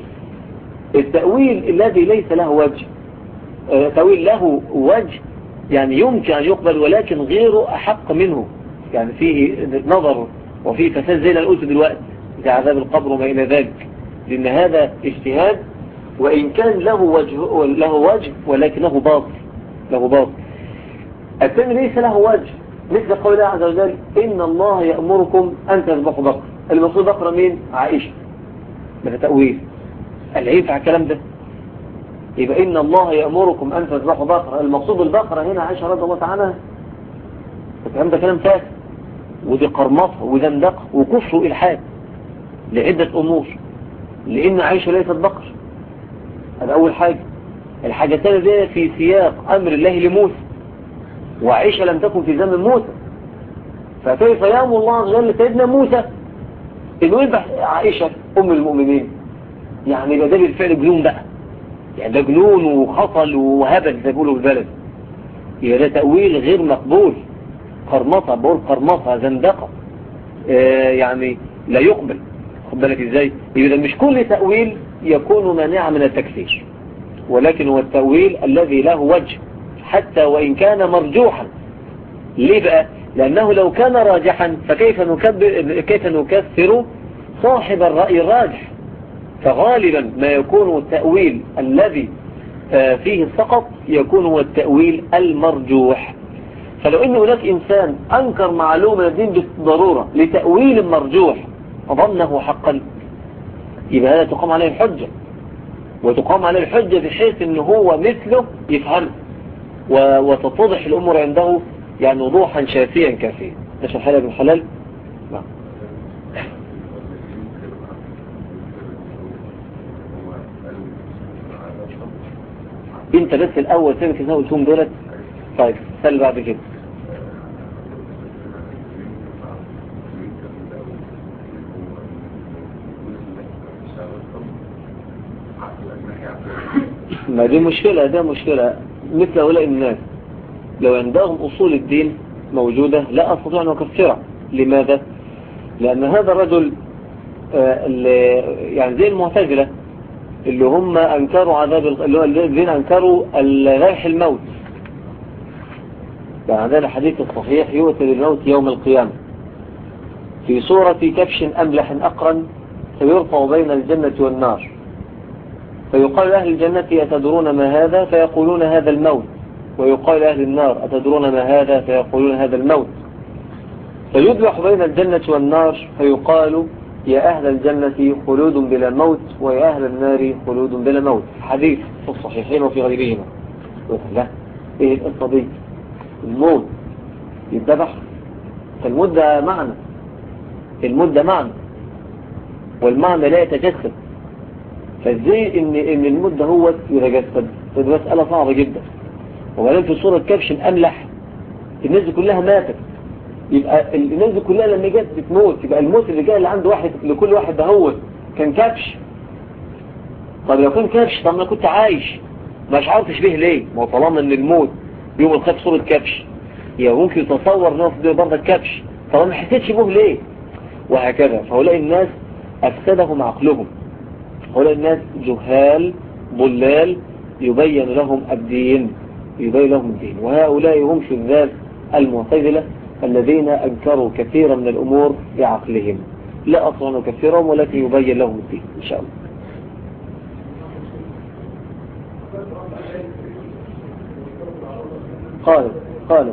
[SPEAKER 1] التأويل الذي ليس له وجه تأويل له وجه يعني يمكن أن يقبل ولكن غيره أحق منه يعني فيه نظر وفيه فساد زي ما قلت دلوقتي في عذاب القبر وما إلى ذلك لأن هذا اجتهاد وإن كان له وجه له وجه ولكن له باطل له باطل الثاني ليس له وجه مثل قول الله عز وجل إن الله يأمركم أن تذبحوا بقرة المقصود بقرة مين؟ عائشة من تأويل هل ينفع الكلام ده؟ يبقى إن الله يأمركم أن تذبحوا بقرة المقصود بالبقرة هنا عائشة رضي الله تعالى الكلام ده كلام فاسد ودي قرمطة وزندقة وكفر وإلحاد لعدة أمور لأن عائشة ليست بقر هذا أول حاجة الحاجة الثانية دي في سياق أمر الله لموسى وعائشة لم تكن في زمن موسى فكيف يأمر الله عز وجل سيدنا موسى إنه يذبح عائشة أم المؤمنين يعني ده بالفعل جنون بقى يعني ده جنون وخطل وهبل زي بيقولوا البلد يبقى ده تأويل غير مقبول قرمطة بقول قرمطة زندقة آه يعني لا يقبل خد بالك ازاي يبقى مش كل تأويل يكون مانعا من التكفير ولكن هو التأويل الذي له وجه حتى وإن كان مرجوحا ليه بقى لأنه لو كان راجحا فكيف نكبر كيف نكفر صاحب الرأي الراجح فغالبا ما يكون التأويل الذي فيه السقط يكون هو التأويل المرجوح فلو ان هناك انسان انكر معلومة الدين بالضرورة لتأويل مرجوح ظنه حقا يبقى هذا تقام عليه الحجة وتقام عليه الحجة بحيث ان هو مثله يفهم وتتضح الامور عنده يعني وضوحا شافيا كافيا نشر حلال بالحلال نعم انت بس الاول سيبك ازاي قلتهم دولت طيب سأل بعد كده ما دي مشكلة ده مشكلة مثل هؤلاء الناس لو عندهم أصول الدين موجودة لا أستطيع أن أكفرها لماذا؟ لأن هذا الرجل آه يعني زي المعتزلة اللي هم أنكروا عذاب اللي هو الذين أنكروا ريح الموت يعني هذا الحديث الصحيح يؤتي للموت يوم القيامة في صورة كبش أملح أقرن فيرفع بين الجنة والنار فيقال أهل الجنة أتدرون ما هذا فيقولون هذا الموت ويقال أهل النار أتدرون ما هذا فيقولون هذا الموت فيذبح بين الجنة والنار فيقال يا أهل الجنة خلود بلا موت ويا أهل النار خلود بلا موت حديث في الصحيحين وفي غيرهما لا إيه القصة دي الموت يذبح فالموت ده معنى الموت ده معنى والمعنى لا يتجسد فازاي ان ان الموت ده هو يتجسد فدي مسألة صعبة جدا وبعدين في صورة كبش أملح الناس دي كلها ماتت يبقى الناس دي كلها لما جت بتموت يبقى الموت اللي جاي اللي عنده واحد لكل واحد ده هو كان كبش طب لو كان كبش طب انا كنت عايش مش عارف تشبيه ليه ما هو طالما ان الموت يوم الخير صورة كبش يعني ممكن يتصور نفس ده برضه كبش طب ما حسيتش به ليه وهكذا فهؤلاء الناس أفسدهم عقلهم هؤلاء الناس جهال ضلال يبين لهم الدين يبين لهم الدين وهؤلاء هم شذاذ المعتزلة الذين أنكروا كثيرا من الأمور بعقلهم لا أصلا نكفرهم ولكن يبين لهم الدين إن شاء الله قال قال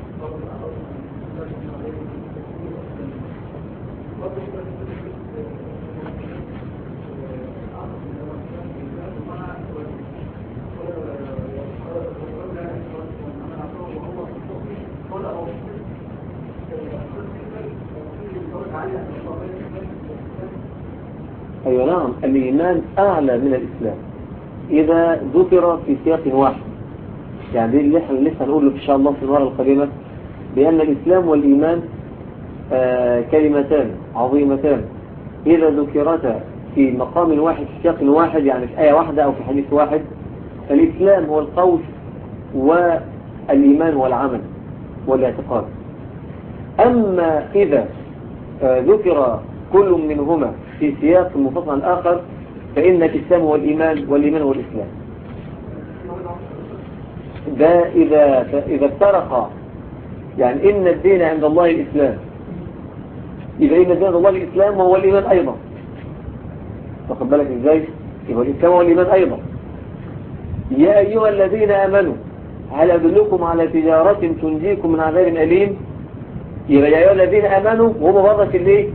[SPEAKER 1] أيوة نعم الإيمان أعلى من الإسلام إذا ذكر في سياق واحد يعني دي اللي احنا لسه هنقوله إن شاء الله في المرة القادمة بأن الإسلام والإيمان آه كلمتان عظيمتان إذا ذكرتا في مقام واحد في سياق واحد يعني في آية واحدة أو في حديث واحد فالإسلام هو القول والإيمان والعمل والاعتقاد أما إذا آه ذكر كل منهما في سياق منفصل عن آخر فإن الإسلام هو الإيمان والإيمان هو الإسلام ده إذا إذا افترق يعني إن الدين عند الله الإسلام إذا إن الدين عند الله الإسلام وهو الإيمان أيضا واخد بالك إزاي يبقى الإسلام هو الإيمان أيضا يا أيها الذين آمنوا هل أدلكم على تجارة تنجيكم من عذاب أليم يبقى يا أيها الذين آمنوا وهم برضك اللي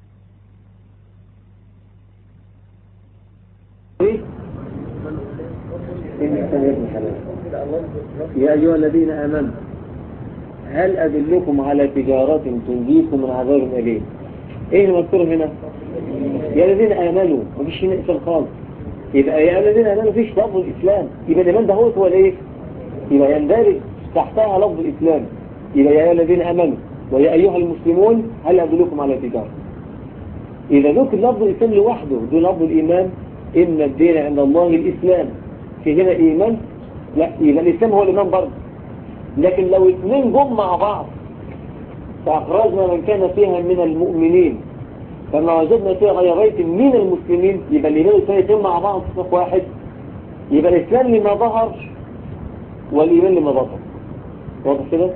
[SPEAKER 1] يا أيها الذين آمنوا هل أدلكم على تجارة تنجيكم من عذاب أليم إيه المذكور هنا يا الذين آمنوا مفيش هنا إسلام خالص يبقى يا الذين آمنوا فيش لفظ الإسلام يبقى الإيمان ده هو هو الإيه يبقى يندرج تحتها لفظ الإسلام يبقى يا أيها الذين آمنوا ويا أيها المسلمون هل أدلكم على تجارة إذا ذكر لفظ الإسلام لوحده دون لفظ الإيمان إن الدين عند الله الإسلام في هنا إيمان لا يبقى الإسلام هو الإيمان برضه لكن لو اثنين جم مع بعض فأخرجنا من كان فيها من المؤمنين فما وجدنا فيها غير بيت من المسلمين يبقى الإيمان والإسلام يتم مع بعض في صف واحد يبقى الإسلام لما ظهر والإيمان لما بطل واضح كده؟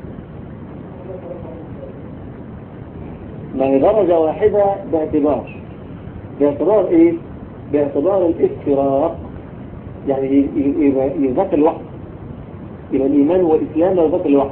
[SPEAKER 1] ما هي درجة واحدة باعتبار باعتبار ايه باعتبار الافتراق يعني يذكر لوحده يبقى الإيمان والإسلام يذكر لوحده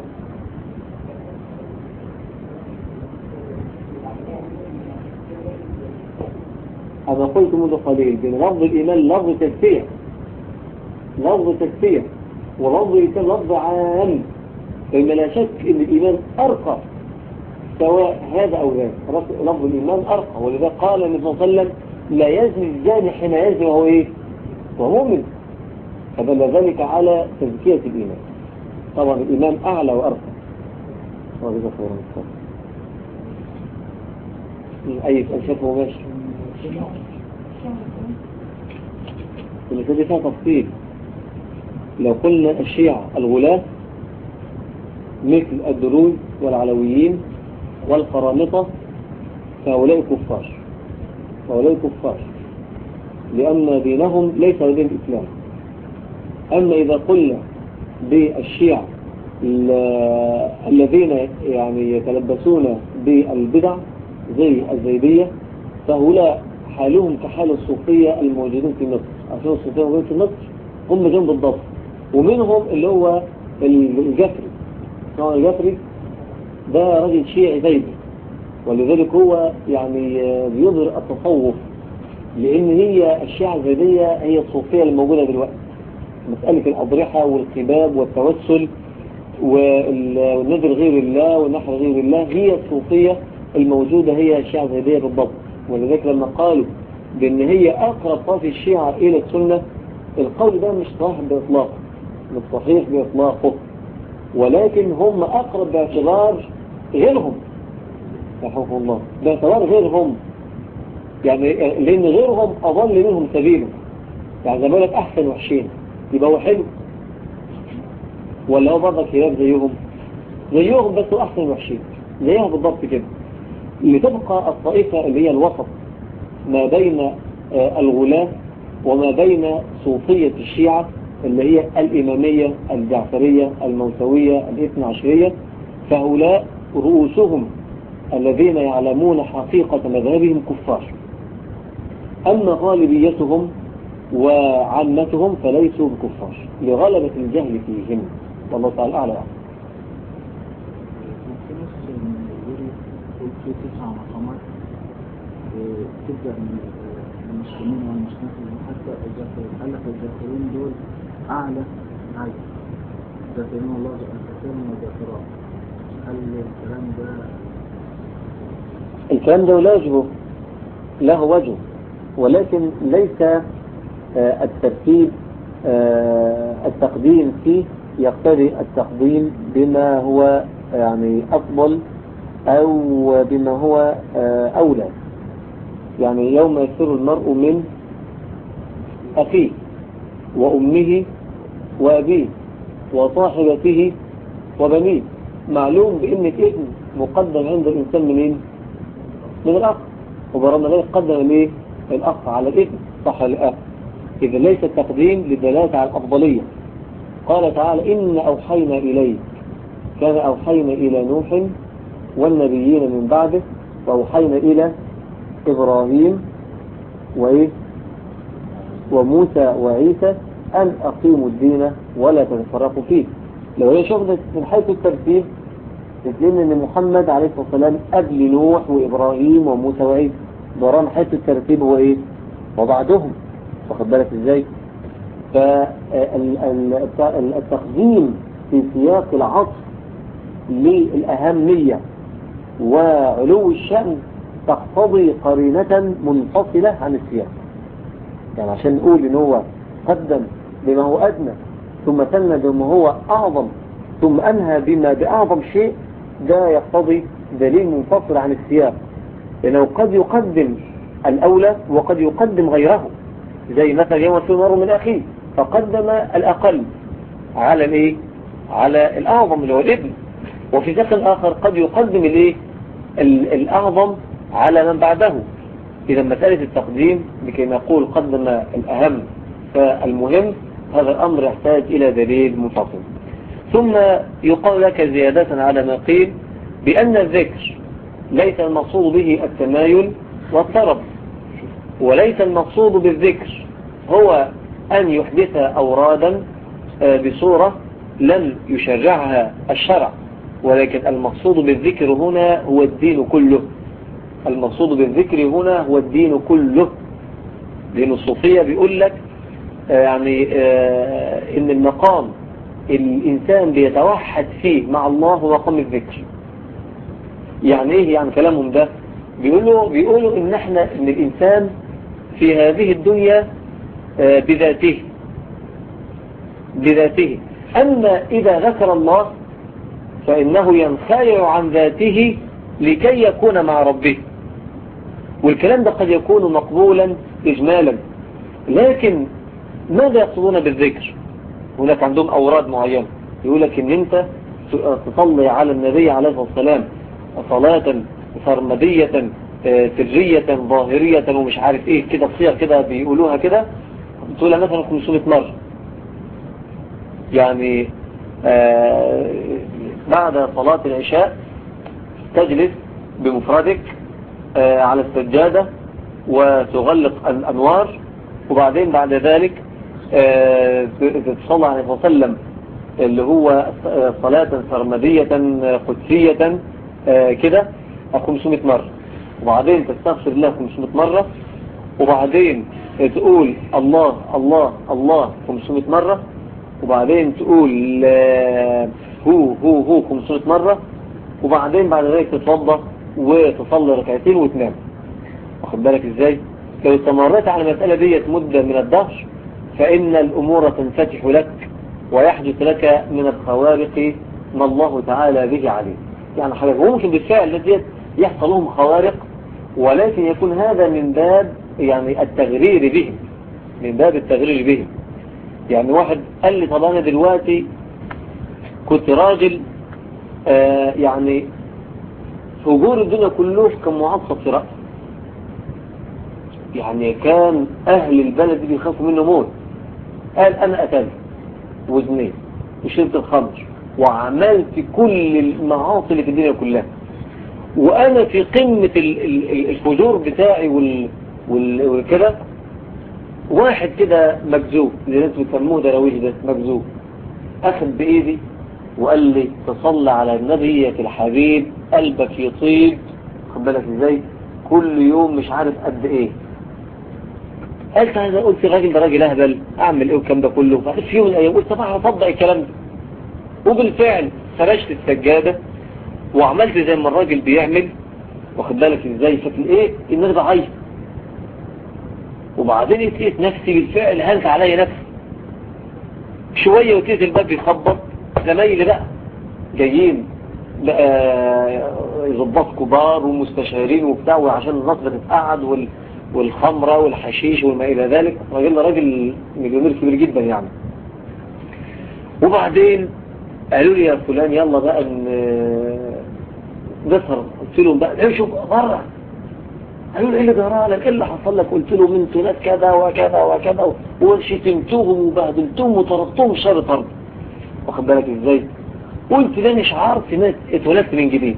[SPEAKER 1] أنا قلت منذ قليل بين لفظ الإيمان لفظ تسفية لفظ تسفية ولفظ الإسلام لفظ عام فإن لا شك أن الإيمان أرقى سواء هذا أو ذاك لفظ الإيمان أرقى ولذا قال النبي صلى الله عليه وسلم لا يزني الزاني حين يزني وهو إيه؟ وهو مؤمن فدل ذلك على تزكية الإيمان طبعا الإيمان أعلى وأرقى وهذا صورة أي سؤال شافه ماشي المسألة فيها تفصيل لو قلنا الشيعة الغلاة مثل الدروز والعلويين والقرامطة فهؤلاء كفار فهؤلاء كفار لأن دينهم ليس دين الإسلام أما إذا قلنا بالشيعة الذين يعني يتلبسون بالبدع زي الزيدية فهؤلاء حالهم كحال الصوفية الموجودين في مصر عشان الصوفية الموجودين في مصر هم جنب بالضبط ومنهم اللي هو الجفري نوع الجفري ده راجل شيعي زيدي ولذلك هو يعني بيظهر التصوف لأن هي الشيعة الزيدية هي الصوفية الموجودة دلوقتي مسألة الأضرحة والقباب والتوسل والنذر غير الله والنحر غير الله هي الصوفية الموجودة هي الشيعة الزيدية بالضبط ولذلك لما قالوا بأن هي أقرب طرف الشيعة إلى السنة القول ده مش صحيح بإطلاق مش صحيح بإطلاقه ولكن هم أقرب باعتبار غيرهم رحمه الله باعتبار غيرهم يعني لأن غيرهم أضل منهم سبيلا يعني زي ما لك أحسن وحشين يبقى هو حلو ولا هو برضه خلاف زيهم زيهم بس هو أحسن وحشين زيها بالضبط كده لتبقى الطائفة اللي هي الوسط ما بين الغلاة وما بين صوفية الشيعة اللي هي الإمامية الجعفرية الموسوية الاثنى عشرية فهؤلاء رؤوسهم الذين يعلمون حقيقة مذهبهم كفار أما غالبيتهم وعامتهم فليسوا بكفار لغلبة الجهل فيهم والله تعالى أعلى
[SPEAKER 3] في تسع مقامات تبدأ من المسلمين والمسلمين حتى الجاهلين قال لك الجاهلين دول أعلى عدد الجاهلين الله الكثير من الجاهلات هل الكلام ده
[SPEAKER 1] الكلام ده وجهه له وجه ولكن ليس آه الترتيب آه التقديم فيه يقتضي التقديم بما هو يعني أفضل أو بما هو آه أولى يعني يوم يسر المرء من أخيه وأمه وأبيه وصاحبته وبنيه معلوم بأن الابن مقدم عند الإنسان منين؟ من الأخ وبرمنا ذلك قدم ليه الأخ على الابن صح الأخ إذا ليس التقديم للدلالة على الأفضلية قال تعالى إن أوحينا إليك كان أوحينا إلى نوح والنبيين من بعده وأوحينا إلى إبراهيم وإيه وموسى وعيسى أن أقيموا الدين ولا تتفرقوا فيه لو هي شغلت من حيث الترتيب تتلين أن محمد عليه الصلاة والسلام قبل نوح وإبراهيم وموسى وعيسى دوران حيث الترتيب هو إيه وبعدهم واخد بالك إزاي فالتقديم في سياق العصر للأهمية وعلو الشأن تقتضي قرينة منفصلة عن السياق يعني عشان نقول ان هو قدم بما هو أدنى ثم سن بما هو أعظم ثم أنهى بما بأعظم شيء ده يقتضي دليل منفصل عن السياق لأنه قد يقدم الأولى وقد يقدم غيره زي مثلا يوم المرء من أخيه فقدم الأقل على الإيه؟ على الأعظم اللي هو الابن وفي سياق آخر قد يقدم الإيه؟ الأعظم على من بعده إذا مسألة التقديم لكي نقول قدم الأهم فالمهم هذا الأمر يحتاج إلى دليل منفصل ثم يقال لك زيادة على ما قيل بأن الذكر ليس المقصود به التمايل والطرب وليس المقصود بالذكر هو أن يحدث أورادا بصورة لم يشرعها الشرع ولكن المقصود بالذكر هنا هو الدين كله المقصود بالذكر هنا هو الدين كله لأن الصوفية بيقول لك يعني إن المقام الإنسان بيتوحد فيه مع الله هو مقام الذكر يعني إيه يعني كلامهم ده بيقولوا, بيقولوا إن احنا إن الإنسان في هذه الدنيا بذاته بذاته أما إذا ذكر الله فإنه ينخلع عن ذاته لكي يكون مع ربه والكلام ده قد يكون مقبولا إجمالا لكن ماذا يقصدون بالذكر هناك عندهم أوراد معينة يقول لك إن أنت تصلي على النبي عليه الصلاة والسلام صلاة سرمدية آه، سرية ظاهرية ومش عارف ايه كده صيغ كده بيقولوها كده تقولها مثلا 500 مرة يعني آه، بعد صلاة العشاء تجلس بمفردك آه، على السجادة وتغلق الأنوار وبعدين بعد ذلك آه، تصلى عليه وسلم اللي هو صلاة سرمدية قدسية آه، كده 500 مرة وبعدين تستغفر الله 500 مرة وبعدين تقول الله الله الله 500 مرة وبعدين تقول آه، هو هو هو 500 مرة وبعدين بعد ذلك تتوضى وتصلي ركعتين وتنام واخد بالك ازاي لو استمرت على المسألة ديت مدة من الدهر فإن الأمور تنفتح لك ويحدث لك من الخوارق ما الله تعالى به عليه يعني حاجة ممكن بالفعل ديت يحصل لهم خوارق ولكن يكون هذا من باب يعني التغرير بهم من باب التغرير بهم يعني واحد قال لي طب أنا دلوقتي كنت راجل آه يعني فجور الدنيا كله كان معصب في رأسه يعني كان أهل البلد بيخافوا منه موت قال أنا قتلت وزنيت وشربت الخمر وعملت كل المعاصي اللي في الدنيا كلها وأنا في قمة الفجور بتاعي والكده واحد كده مجذوب اللي انتوا بتسموه دراويش ده مجذوب أخذ بإيدي وقال لي تصلى على النبي يا الحبيب قلبك يطيب خد بالك ازاي كل يوم مش عارف قد ايه قلت هذا قلت راجل ده راجل اهبل اعمل ايه والكلام ده كله بعدين في يوم من الايام قلت طبعا هطبق الكلام ده وبالفعل فرشت السجاده وعملت زي ما الراجل بيعمل واخد بالك ازاي ففي ايه ان انا بعيط وبعدين لقيت نفسي بالفعل هلت عليا نفسي شويه وتيت الباب بيخبط زمايلي بقى جايين بقى ظباط كبار ومستشارين وبتاع وعشان الناس بتتقعد وال والخمرة والحشيش وما إلى ذلك راجل راجل مليونير كبير جدا يعني وبعدين قالوا لي يا فلان يلا بقى نسهر قلت لهم بقى امشوا بره قالوا لي ايه اللي جرى لك ايه اللي حصل لك قلت لهم انتوا ناس كذا وكذا وكذا وشتمتوهم وبهدلتوهم وطردتوهم شر طرد واخد بالك ازاي قلت ده مش عارف ناس اتولدت من جديد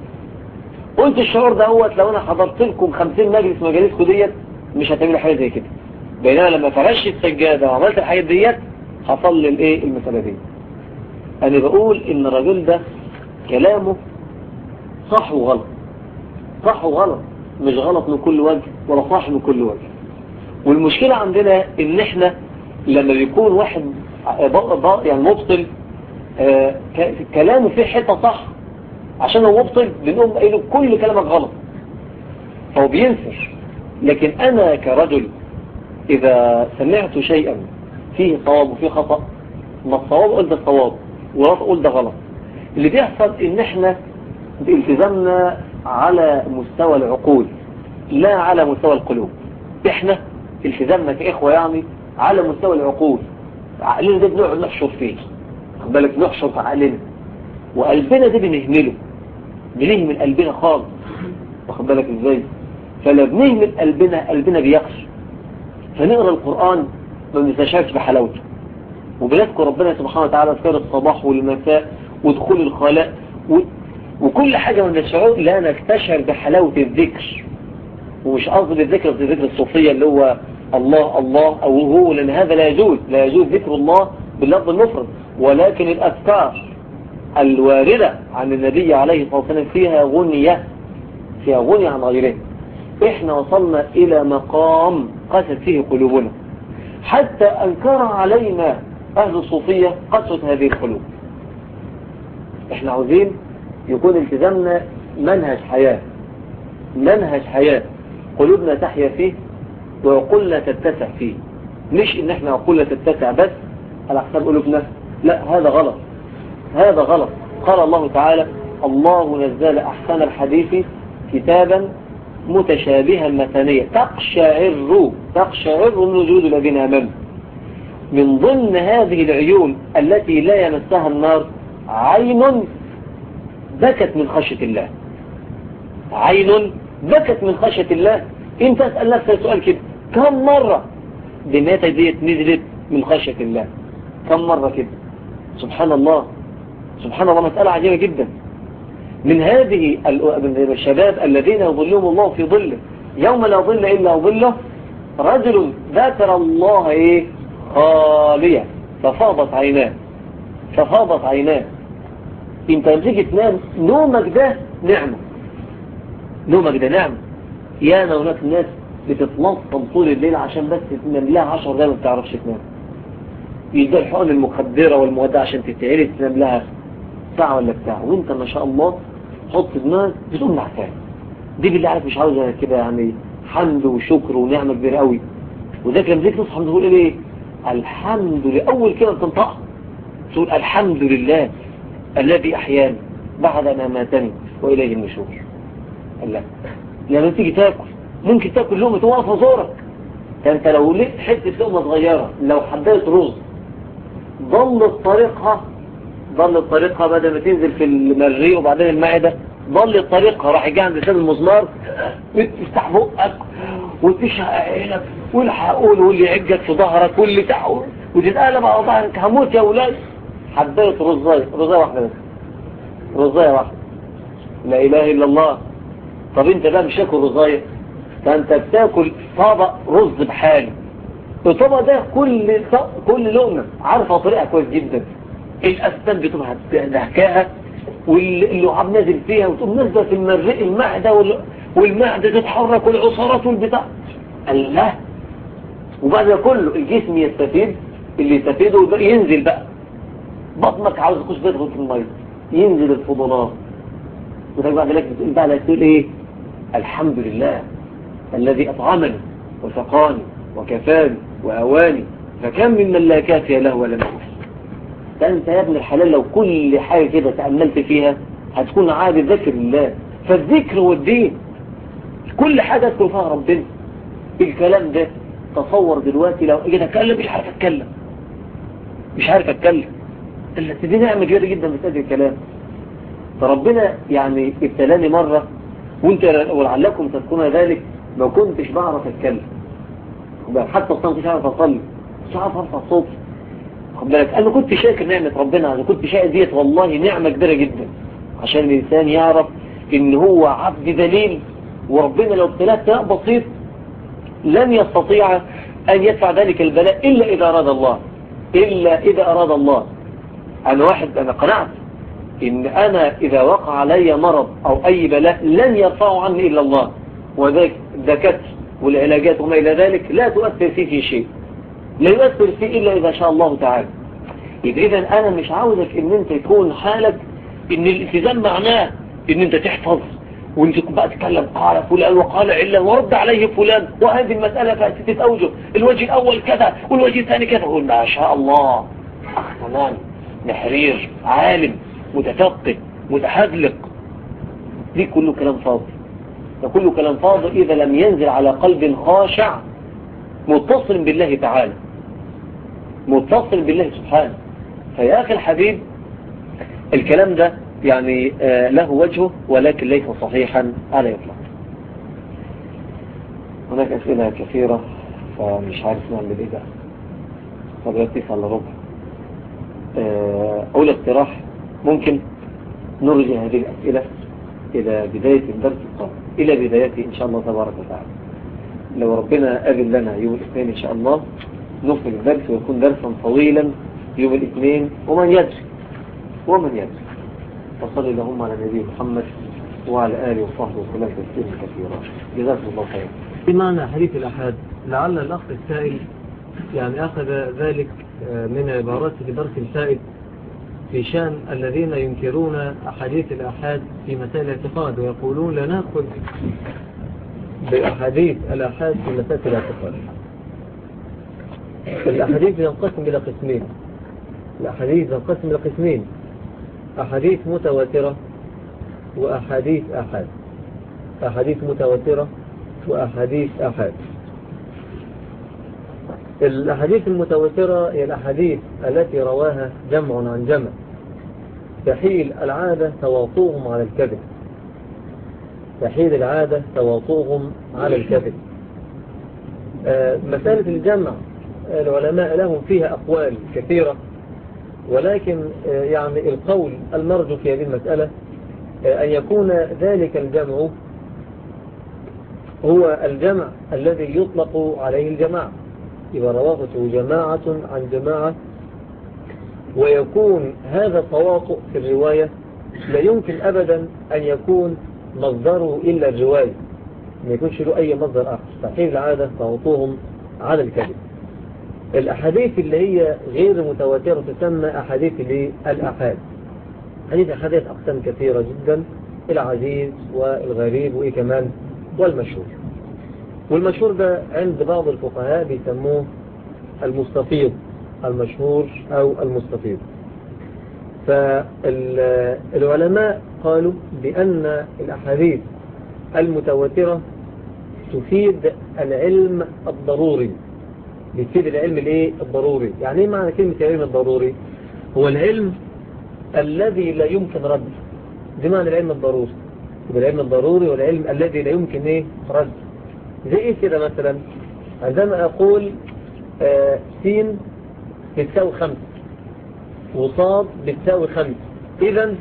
[SPEAKER 1] قلت الشعور ده هو لو انا حضرت لكم 50 مجلس مجالسكم ديت مش هتعملوا حاجه زي كده بينما لما فرشت السجاده وعملت الحاجات ديت حصل لي الايه المساله دي انا بقول ان الراجل ده كلامه صح وغلط صح وغلط مش غلط من كل وجه ولا صح من كل وجه والمشكلة عندنا ان احنا لما بيكون واحد يعني مبطل آه كلامه فيه حتة صح عشان هو مبطل بنقوم قايله كل كلامك غلط فهو بينسر لكن انا كرجل اذا سمعت شيئا فيه صواب وفيه خطأ ما الصواب قول ده صواب والغلط قول ده غلط اللي بيحصل ان احنا بالتزامنا على مستوى العقول لا على مستوى القلوب احنا التزامنا كإخوة يعني على مستوى العقول عقلنا ده بنقعد نحشر فيه خد بالك نحشر في عقلنا وقلبنا ده بنهمله بنهمل قلبنا خالص واخد بالك ازاي فلا بنهمل قلبنا قلبنا بيقش فنقرا القرآن ما بنتشافش بحلاوته وبنذكر ربنا سبحانه وتعالى اذكار الصباح والمساء ودخول الخلاء و... وكل حاجة من الشعور لا نستشعر بحلاوة الذكر ومش قصد الذكر في الذكر الصوفية اللي هو الله الله أو هو لأن هذا لا يجوز لا يجوز ذكر الله باللفظ المفرد ولكن الأذكار الواردة عن النبي عليه الصلاة والسلام فيها غنية فيها غنية عن غيره احنا وصلنا إلى مقام قست فيه قلوبنا حتى أنكر علينا أهل الصوفية قسوة هذه القلوب احنا عاوزين يكون التزامنا منهج حياة منهج حياة قلوبنا تحيا فيه وعقولنا تتسع فيه مش ان احنا عقولنا تتسع بس على حساب قلوبنا لا هذا غلط هذا غلط قال الله تعالى الله نزل احسن الحديث كتابا متشابها مثانية تقشعر تقشعر من وجود الذين امنوا من ضمن هذه العيون التي لا يمسها النار عين بكت من خشية الله عين بكت من خشية الله انت اسأل نفسك سؤال كده كم مرة دميتك ديت نزلت من خشية الله كم مرة كده سبحان الله سبحان الله مسألة عجيبة جدا من هذه الشباب الذين يظلهم الله في ظله يوم لا ظل إلا ظله رجل ذكر الله إيه خالية ففاضت عيناه ففاضت عيناه انت تيجي تنام نومك ده نعمة نومك ده نعمة يانا هناك ناس بتتنصم طول الليل عشان بس تنام لها 10 دقايق ما بتعرفش تنام يدوا الحقن المخدرة والمودة عشان تتعرف تنام لها ساعة ولا بتاع وانت ما شاء الله حط دماغك بتقوم نعسان دي بالله عارف مش عاوزة كده يعني حمد وشكر ونعمة كبيرة قوي وده كان ذيك تصحى تقول ايه الحمد لله اول كده تنطق تقول الحمد لله الذي احياني بعد ما ماتني واليه النشور قال لا لما تيجي تاكل ممكن تاكل لقمه توقف زورك انت لو لقيت حته لقمه صغيره لو حبيت رز ضلت طريقها ضلت طريقها بدل ما تنزل في المريء وبعدين المعده ضلت طريقها راح يجي عند لسان المزمار تفتح بقك وتشهق عينك والحقول واللي يعجك في ظهرك واللي تعول وتتقلب على ظهرك هموت يا ولاد حبيت رزاية رزاية واحدة بس رزاية واحدة لا إله إلا الله طب انت بقى مش تاكل رزاية فانت بتاكل طبق رز بحاله الطبق ده كل كل لقمة عارفة طريقة كويس جدا الأسنان بتبقى دهكاها واللعاب نازل فيها وتقوم نازله في المريء المعدة والمعدة تتحرك والعصارات والبتاع الله وبعد ده كله الجسم يستفيد اللي يستفيده ينزل بقى بطنك عاوز يخش بيدخل في الميه ينزل الفضلات وده بعد ذلك بتقول بقى تقول ايه الحمد لله الذي اطعمني وسقاني وكفاني واواني فكم من من لا كافي له ولا نفس ده انت يا ابن الحلال لو كل حاجه كده تاملت فيها هتكون عابد ذكر الله فالذكر والدين كل حاجه اذكر فيها ربنا الكلام ده تصور دلوقتي لو اجي اتكلم مش عارف اتكلم مش عارف اتكلم التي دي نعمة كبيرة جدا بتأدي الكلام فربنا يعني ابتلاني مرة وانت ولعلكم تذكرون ذلك ما كنتش بعرف اتكلم حتى اصلا مش عارف اصلي مش عارف ارفع صوتي خد بالك انا كنت شاكر نعمة ربنا انا كنت شاكر ديت والله نعمة كبيرة جدا عشان الانسان يعرف ان هو عبد دليل وربنا لو ابتلاه ابتلاء بسيط لن يستطيع ان يدفع ذلك البلاء الا اذا اراد الله الا اذا اراد الله انا واحد انا قنعت ان انا اذا وقع علي مرض او اي بلاء لن يرفعه عني الا الله وذلك الدكاتره والعلاجات وما الى ذلك لا تؤثر فيه في شيء لا يؤثر فيه الا اذا شاء الله تعالى يبقى اذا انا مش عاوزك ان انت يكون حالك ان الالتزام معناه ان انت تحفظ وانت بقى تتكلم قال فلان وقال علا ورد عليه فلان وهذه المسألة فيها ستة أوجه الوجه الأول كذا والوجه الثاني كذا قول ما شاء الله أخ تمام نحرير عالم متفقه متحذلق دي كله كلام فاضي ده كله كلام فاضي إذا لم ينزل على قلب خاشع متصل بالله تعالى متصل بالله سبحانه فيا أخي الحبيب الكلام ده يعني آه له وجهه ولكن ليس صحيحا على إطلاق هناك أسئلة كثيرة فمش عارف نعمل إيه ده فضلت على ربع أول اقتراح ممكن نرجع هذه الأسئلة إلى بداية الدرس القادم إلى بدايته إن شاء الله تبارك وتعالى لو ربنا أذن لنا يوم الاثنين إن شاء الله نكمل الدرس ويكون درسا طويلا يوم الاثنين ومن يدري ومن يدري وصلي اللهم على نبي محمد وعلى آله وصحبه وسلم تسليما كثيرا جزاكم الله خيرا
[SPEAKER 4] بمعنى حديث الأحاد لعل الأخ السائل يعني أخذ ذلك من عبارات في درس الفائد في شان الذين ينكرون أحاديث الأحاد في مسائل الاعتقاد ويقولون لا نأخذ بأحاديث الأحاد في مسائل الاعتقاد الأحاديث ينقسم إلى قسمين الأحاديث ينقسم إلى قسمين أحاديث متواترة وأحاديث أحاد أحاديث متواترة وأحاديث أحاد الأحاديث المتواترة هي الأحاديث التي رواها جمع عن جمع تحيل العادة تواطوهم على الكذب تحيد العادة تواطؤهم على الكذب آه، مسألة الجمع العلماء لهم فيها أقوال كثيرة ولكن آه، يعني القول المرجو في هذه المسألة آه، أن يكون ذلك الجمع هو الجمع الذي يطلق عليه الجماعة إذا روافته جماعة عن جماعة ويكون هذا التواطؤ في الرواية لا يمكن أبدا أن يكون مصدره إلا الرواية ما يكونش له أي مصدر آخر صحيح العادة تواطؤهم على الكذب الأحاديث اللي هي غير متواترة تسمى أحاديث الأحاد حديث أحاديث أقسام كثيرة جدا العزيز والغريب وإيه كمان والمشهور والمشهور ده عند بعض الفقهاء بيسموه المستفيض المشهور أو المستفيض فالعلماء قالوا بأن الأحاديث المتواترة تفيد العلم الضروري بتفيد العلم الايه الضروري يعني ايه معنى كلمة العلم الضروري هو العلم الذي لا يمكن رد دي معنى العلم الضروري يبقى العلم الضروري والعلم الذي لا يمكن ايه رد زي ايه كده مثلا عندما اقول آه سين بتساوي خمس وصاد بتساوي خمس اذا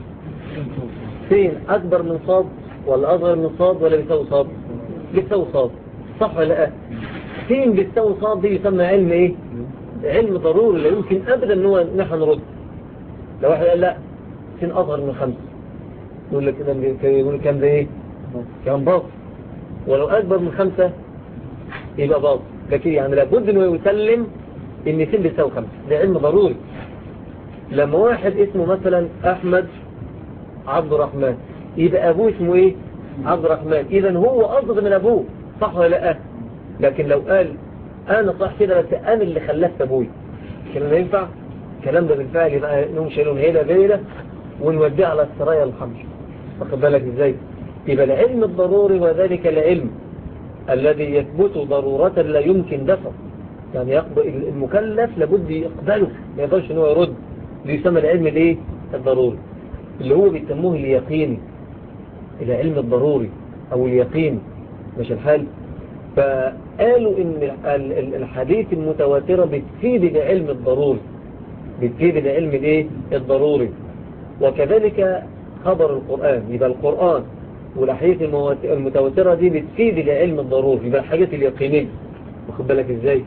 [SPEAKER 4] سين اكبر من صاد ولا اصغر من صاد ولا بتساوي صاد بتساوي صاد صح ولا لا سين بتساوي صاد دي يسمى علم ايه علم ضروري لا يمكن ابدا ان هو نحن نرد لو واحد قال لا سين اصغر من خمس يقول لك كده يقول كام ده ايه كام باط ولو اكبر من خمسة يبقى باط لكن يعني لابد انه يسلم ان سين بتساوي خمسة ده علم ضروري لما واحد اسمه مثلا احمد عبد الرحمن يبقى ابوه اسمه ايه عبد الرحمن اذا هو اصغر من ابوه صح ولا لا لكن لو قال انا صح كده بس انا اللي خلفت ابوي الكلام ده ينفع الكلام ده بالفعل يبقى نقوم شايلون هيدا بيدا ونوديه على السرايا الحمش واخد بالك ازاي يبقى العلم الضروري وذلك العلم الذي يثبت ضرورة لا يمكن دفع يعني يقبل المكلف لابد يقبله ما يقدرش ان هو يرد اللي يسمى العلم الايه الضروري اللي هو بيسموه اليقيني العلم الضروري او اليقين مش الحال فقالوا ان الحديث المتواترة بتفيد العلم الضروري بتفيد العلم الايه الضروري وكذلك خبر القرآن يبقى القرآن والأحاديث المتواترة دي بتفيد العلم الضروري يبقى الحاجات اليقينية واخد بالك ازاي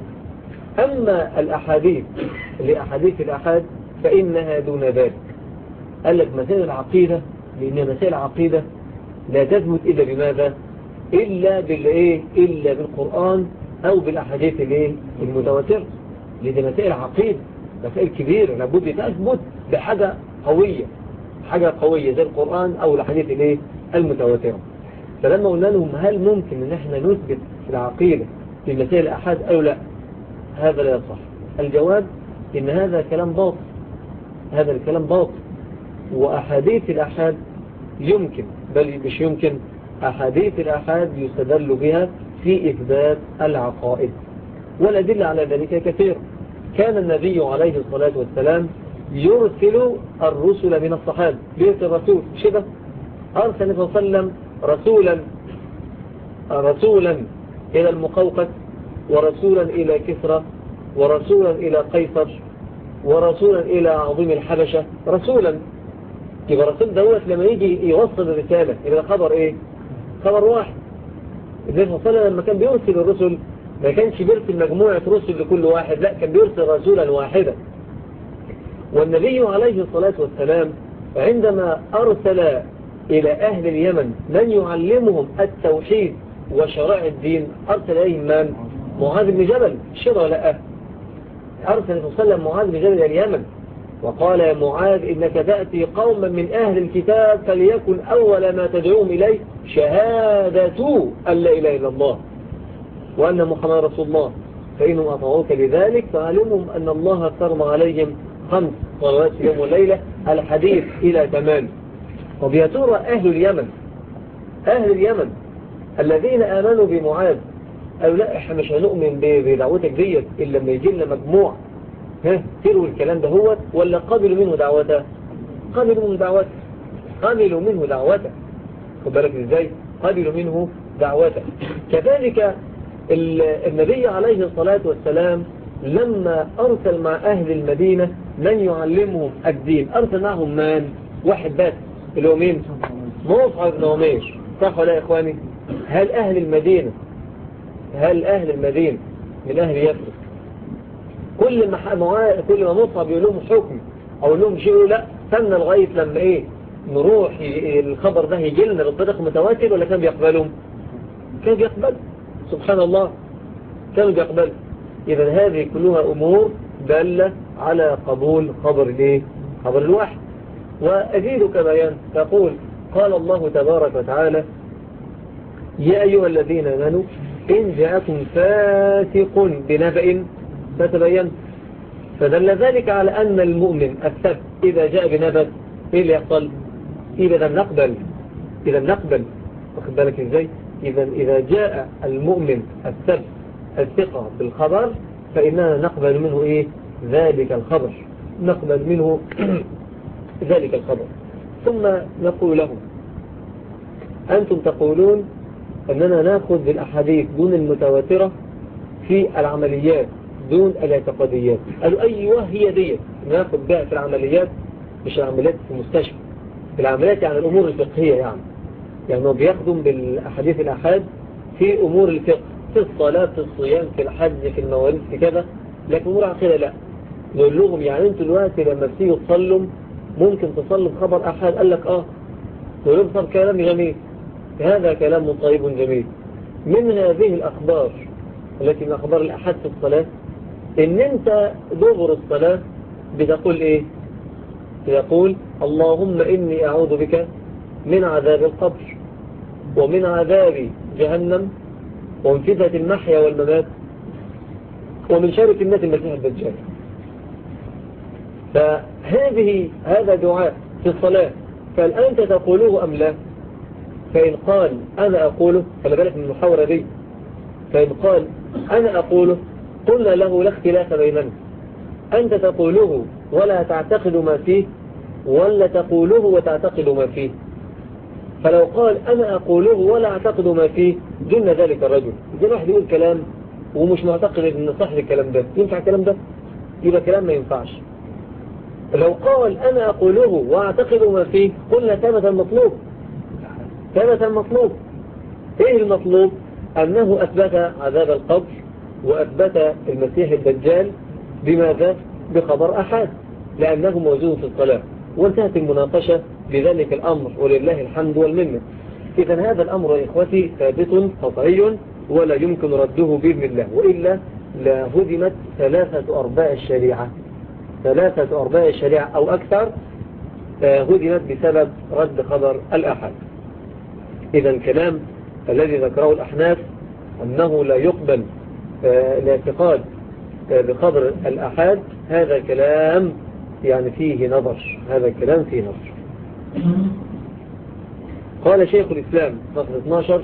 [SPEAKER 4] أما الأحاديث لأحاديث الأحاد فإنها دون ذلك قال لك مسائل العقيدة لأن مسائل العقيدة لا تثبت إلا بماذا إلا بالإيه إلا بالقرآن أو بالأحاديث الإيه المتواترة لأن مسائل عقيدة مسائل كبيرة لابد تثبت بحاجة قوية حاجة قوية زي القرآن أو الحديث الايه المتواترة فلما قلنا لهم هل ممكن ان احنا نثبت في العقيدة في مسائل الأحاد أو لا هذا لا يصح الجواب ان هذا كلام باطل هذا الكلام باطل وأحاديث الأحاد يمكن بل مش يمكن أحاديث الأحاد يستدل بها في إثبات العقائد والأدلة على ذلك كثير كان النبي عليه الصلاة والسلام يرسل الرسل من الصحابة بيرسل رسول شبه أرسل النبي صلى الله عليه وسلم رسولا رسولا إلى المقوقس ورسولا إلى كسرى ورسولا إلى قيصر ورسولا إلى عظيم الحبشة رسولا يبقى الرسول دوت لما يجي يوصل الرسالة إلى خبر إيه خبر واحد النبي صلى الله عليه وسلم لما كان بيرسل الرسل ما كانش بيرسل مجموعة رسل لكل واحد لا كان بيرسل رسولا واحدا والنبي عليه الصلاة والسلام عندما أرسل إلى أهل اليمن من يعلمهم التوحيد وشرائع الدين أرسل إليهم من؟ معاذ بن جبل شرع لا أرسل صلى الله عليه وسلم معاذ بن جبل إلى اليمن وقال يا معاذ إنك تأتي قوما من أهل الكتاب فليكن أول ما تدعوهم إليه شهادة أن لا إله إلا الله وأن محمد رسول الله فإنهم أطعوك لذلك فعلمهم أن الله فرض عليهم خمس صلوات في يوم وليلة الحديث إلى تمام طب يا ترى أهل اليمن أهل اليمن الذين آمنوا بمعاذ قالوا لا احنا مش هنؤمن بدعوتك ديت إلا لما يجي لنا مجموع ها تروا الكلام ده هو ولا قبلوا منه دعوته قبلوا منه دعوته قبلوا منه دعوته خد بالك ازاي قبلوا منه دعوته كذلك النبي عليه الصلاة والسلام لما أرسل مع أهل المدينة من يعلمهم الدين أرسل معهم من واحد بس اللي هو مين مصعب بن عمير صح ولا يا إخواني هل أهل المدينة هل أهل المدينة من أهل يثرب كل ما معاه كل ما مصعب يقول لهم حكم أو يقول لهم شيء لا استنى لغاية لما إيه نروح الخبر ده يجي لنا بالطريق متواتر ولا كان بيقبلهم كان بيقبل سبحان الله كانوا بيقبلوا إذا هذه كلها أمور دالة على قبول خبر الايه خبر الوحي وأزيدك بيان تقول قال الله تبارك وتعالى يا أيها الذين آمنوا إن جاءكم فاسق بنبأ فتبين فدل ذلك على أن المؤمن الثبت إذا جاء بنبأ إيه اللي يحصل إذا نقبل إذا نقبل واخد بالك إزاي إذا إذا جاء المؤمن الثبت الثقة بالخبر فإننا نقبل منه إيه ذلك الخبر نقبل منه ذلك الخبر ثم نقول لهم أنتم تقولون أننا نأخذ بالأحاديث دون المتواترة في العمليات دون الاعتقاديات قالوا أيوة هي ديت نأخذ بها في العمليات مش العمليات في المستشفى في العمليات يعني الأمور الفقهية يعني يعني هو بيخدم بالأحاديث الأحاد في أمور الفقه في الصلاة في الصيام في الحج في المواليد في كذا لكن أمور عقيدة لا نقول لهم يعني انتوا دلوقتي لما بتيجوا تصلوا ممكن تصلوا بخبر أحد قال لك آه نقول لهم صار كلام جميل هذا كلام طيب جميل من هذه الأخبار التي من أخبار الأحد في الصلاة إن أنت دبر الصلاة بتقول إيه يقول اللهم إني أعوذ بك من عذاب القبر ومن عذاب جهنم ومن فتنة المحيا والممات ومن شر فتنة المسيح الدجال فهذه هذا دعاء في الصلاة فهل أنت تقوله أم لا فإن قال أنا أقوله خلي بالك من المحاورة دي فإن قال أنا أقوله قلنا له لا اختلاف بيننا أنت تقوله ولا تعتقد ما فيه ولا تقوله وتعتقد ما فيه فلو قال أنا أقوله ولا أعتقد ما فيه دون ذلك الرجل زي واحد يقول كلام ومش معتقد أن صح الكلام ده ينفع الكلام ده يبقى كلام ما ينفعش لو قال أنا أقوله وأعتقد ما فيه قلنا ثبت المطلوب ثبت المطلوب إيه المطلوب أنه أثبت عذاب القبر وأثبت المسيح الدجال بماذا بخبر أحد لأنه موجود في الصلاة وانتهت المناقشة بذلك الأمر ولله الحمد والمنة إذا هذا الأمر يا إخوتي ثابت قطعي ولا يمكن رده بإذن الله وإلا لهدمت ثلاثة أرباع الشريعة ثلاثة أرباع الشريعة أو أكثر هدمت بسبب رد خبر الأحد إذا الكلام الذي ذكره الأحناف أنه لا يقبل الاعتقاد بخبر الأحد هذا كلام يعني فيه نظر هذا الكلام فيه نظر قال شيخ الإسلام صفحة 12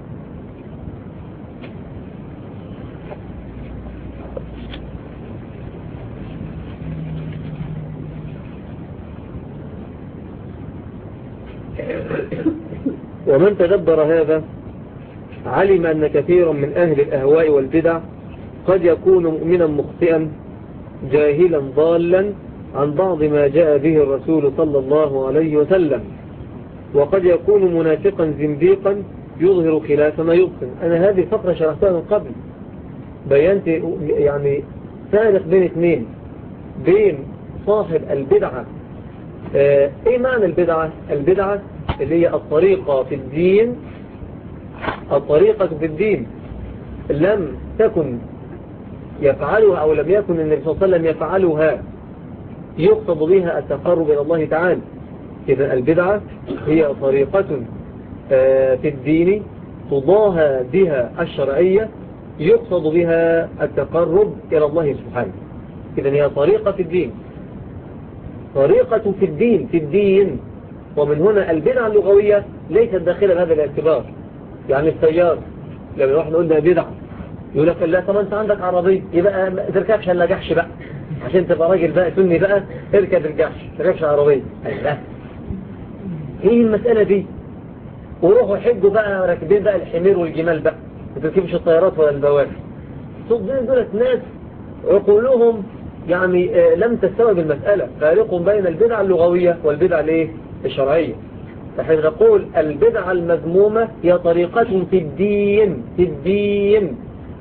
[SPEAKER 4] ومن تدبر هذا علم أن كثيرا من أهل الأهواء والبدع قد يكون مؤمنا مخطئا جاهلا ضالا عن بعض ما جاء به الرسول صلى الله عليه وسلم وقد يكون منافقا زنديقا يظهر خلاف ما يبطن أنا هذه الفقرة شرحتها من قبل بينت يعني فارق بين اثنين بين صاحب البدعة اه ايه معنى البدعة البدعة اللي هي الطريقة في الدين الطريقة في الدين لم تكن يفعلها أو لم يكن النبي صلى الله عليه وسلم يفعلها يقصد بها التقرب إلى الله تعالى إذا البدعة هي طريقة في الدين تضاهى بها الشرعية يقصد بها التقرب إلى الله سبحانه إذا هي طريقة في الدين طريقة في الدين في الدين ومن هنا البدعة اللغوية ليست داخلة بهذا الاعتبار يعني السيارة لما نروح نقول ده بدعة يقول لك لا طب انت عندك عربية يبقى ما تركبش النجحش بقى عشان تبقى راجل بقى سني بقى اركب الجحش تركبش عربية لا هي المسألة دي وروحوا حجوا بقى راكبين بقى الحمير والجمال بقى ما تركبش الطيارات ولا البواخر الصدين دولت ناس عقولهم يعني آه، لم تستوعب المسألة فارق بين البدعة اللغوية والبدعة الايه الشرعية فحين نقول البدعة المذمومة هي طريقة في الدين في الدين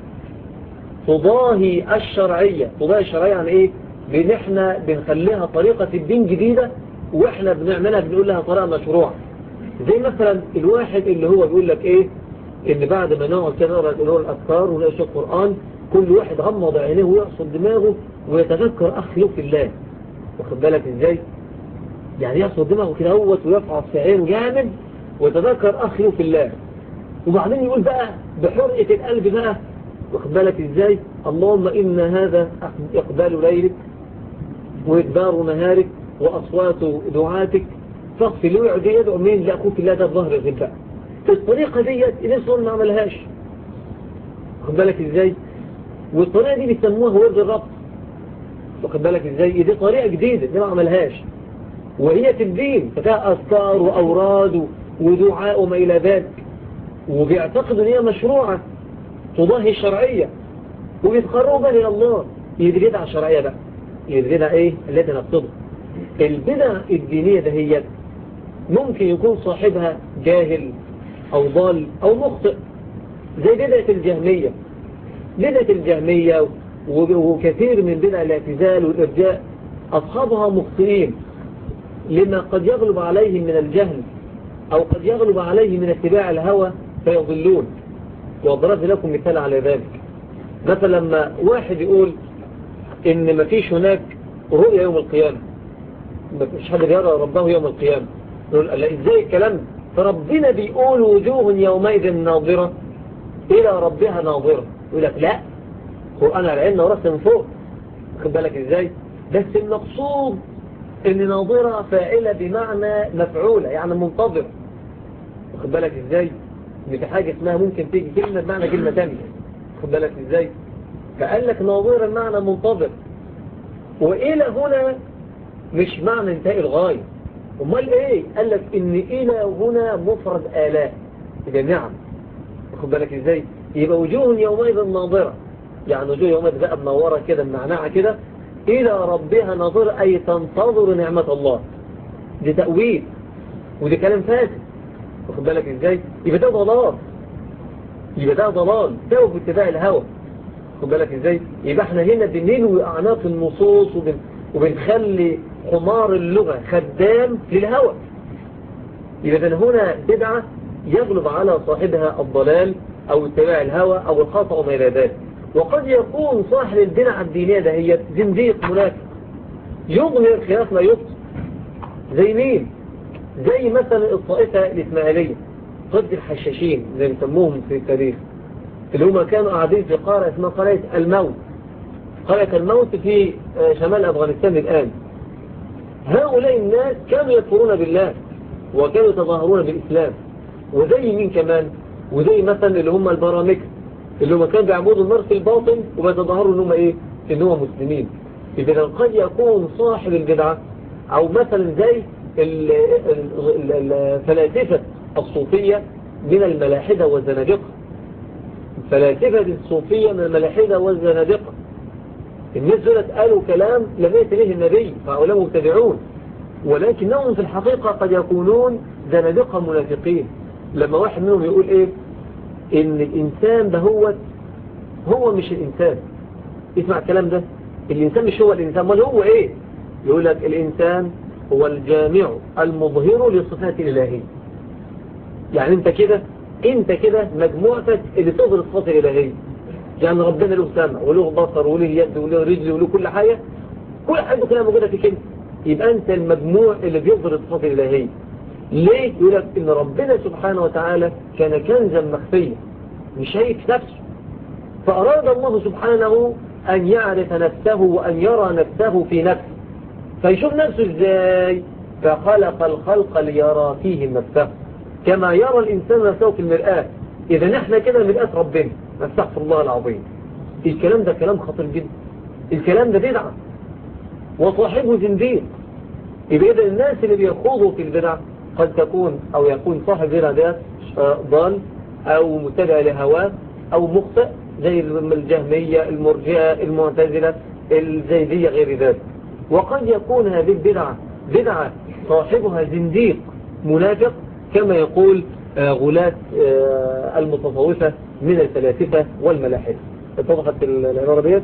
[SPEAKER 4] تضاهي الشرعية تضاهي الشرعية عن ايه بان احنا بنخليها طريقة في الدين جديدة واحنا بنعملها بنقول لها طريقة مشروعة زي مثلا الواحد اللي هو بيقول لك ايه ان بعد ما نقعد كده نقرا نقرا الاذكار ونقرا القران كل واحد غمض عينيه ويعصب دماغه ويتذكر اخ له في الله واخد بالك ازاي يعني يعصب دماغه كده هوت ويفعص في عينه جامد ويتذكر اخ له في الله وبعدين يقول بقى بحرقة القلب بقى واخد بالك ازاي اللهم ان هذا اقبال ليلك وادبار نهارك واصوات دعاتك فاغفر له يقعد يدعو مين لا اخوك الله ده الظهر غير بقى الطريقة ديت الناس ما عملهاش واخد بالك ازاي والطريقة دي بيسموها ورد الرب واخد بالك ازاي دي طريقة جديدة دي ما عملهاش وهي في الدين فيها أذكار وأوراد ودعاء وما إلى ذلك وبيعتقدوا ان هي مشروعة تضاهي الشرعية وبيتقربوا إلى الله هي دي بدعة شرعية بقى هي دي بدعة ايه التي نقصدها البدع الدينية دهيت ممكن يكون صاحبها جاهل أو ضال أو مخطئ زي بدعة الجهمية بدعة الجهمية وكثير من بدع الاعتزال والإرجاء أصحابها مخطئين لما قد يغلب عليهم من الجهل أو قد يغلب عليهم من اتباع الهوى فيضلون وأضرب لكم مثال على ذلك مثلا لما واحد يقول إن ما فيش هناك رؤية يوم القيامة ما فيش حد يرى ربه يوم القيامة نقول لا إزاي الكلام فربنا بيقول وجوه يومئذ ناظرة إلى ربها ناظرة يقول لك لا قرآن على العلم ورسل من فوق خد بالك إزاي بس المقصود ان ناظرة فاعلة بمعنى مفعولة يعني منتظر واخد بالك ازاي في حاجة اسمها ممكن تيجي كلمة بمعنى كلمة تانية واخد بالك ازاي فقال لك ناظرة بمعنى منتظر وإلى هنا مش معنى انتهاء الغاية امال ايه قال لك ان إلى هنا مفرد آلاء يبقى نعم واخد بالك ازاي يبقى وجوه يومئذ ناظرة يعني وجوه يومئذ بقى منورة كده معناها كده إلى ربها نظر أي تنتظر نعمة الله دي تأويل ودي كلام فاسد واخد بالك ازاي يبقى ده ضلال يبقى ده ضلال ده باتباع الهوى واخد بالك ازاي يبقى احنا هنا بنلوي أعناق النصوص وبن... وبنخلي حمار اللغة خدام للهوى يبقى هنا بدعة يغلب على صاحبها الضلال أو اتباع الهوى أو الخطأ وما إلى ذلك وقد يكون صاحب البدع الدينية ده هي زنديق منافق يظهر خلاف ما يبطل زي مين زي مثلا الطائفة الإسماعيلية ضد الحشاشين زي بيسموهم في التاريخ اللي هم كانوا قاعدين في قارة اسمها قرية الموت قرية الموت في شمال أفغانستان الآن هؤلاء الناس كانوا يكفرون بالله وكانوا يتظاهرون بالإسلام وزي مين كمان وزي مثلا اللي هم البرامكة اللي هم كانوا بيعبدوا النار في الباطن وبيتظاهروا ان هم ايه ان هم مسلمين اذا قد يكون صاحب البدعة او مثلا زي الفلاسفة الصوفية من الملاحدة والزنادقة الفلاسفة الصوفية من الملاحدة والزنادقة الناس دولت قالوا كلام لم يأتي به النبي فهؤلاء مبتدعون ولكنهم في الحقيقة قد يكونون زنادقة منافقين لما واحد منهم يقول ايه ان الانسان ده هو هو مش الانسان اسمع الكلام ده الانسان مش هو الانسان ما هو ايه يقول لك الانسان هو الجامع المظهر للصفات الالهية يعني انت كده انت كده مجموعتك اللي تظهر الصفات الالهية يعني ربنا له سمع وله بصر وله يد وله رجل وله كل حاجة كل حاجة كلها موجودة في كده يبقى انت المجموع اللي بيظهر الصفات الالهية ليه يقول لك ان ربنا سبحانه وتعالى كان كنزا مخفيا مش شايف نفسه فأراد الله سبحانه أن يعرف نفسه وأن يرى نفسه في نفسه فيشوف نفسه ازاي فخلق الخلق ليرى فيه نفسه كما يرى الإنسان نفسه في المرآة إذا نحن كده مرآة ربنا نستغفر الله العظيم الكلام ده كلام خطير جدا الكلام ده بدعة وصاحبه زنديق يبقى إذا الناس اللي بيخوضوا في البدع قد تكون أو يكون صاحب بدعة ده آه، ضال أو متبع لهواه أو مخطئ زي الجهمية المرجئة المعتزلة الزيدية غير ذلك وقد يكون هذه البدعة بدعة صاحبها زنديق منافق كما يقول آه، غلاة آه، المتصوفة من الفلاسفة والملاحدة اتضحت العبارة ديت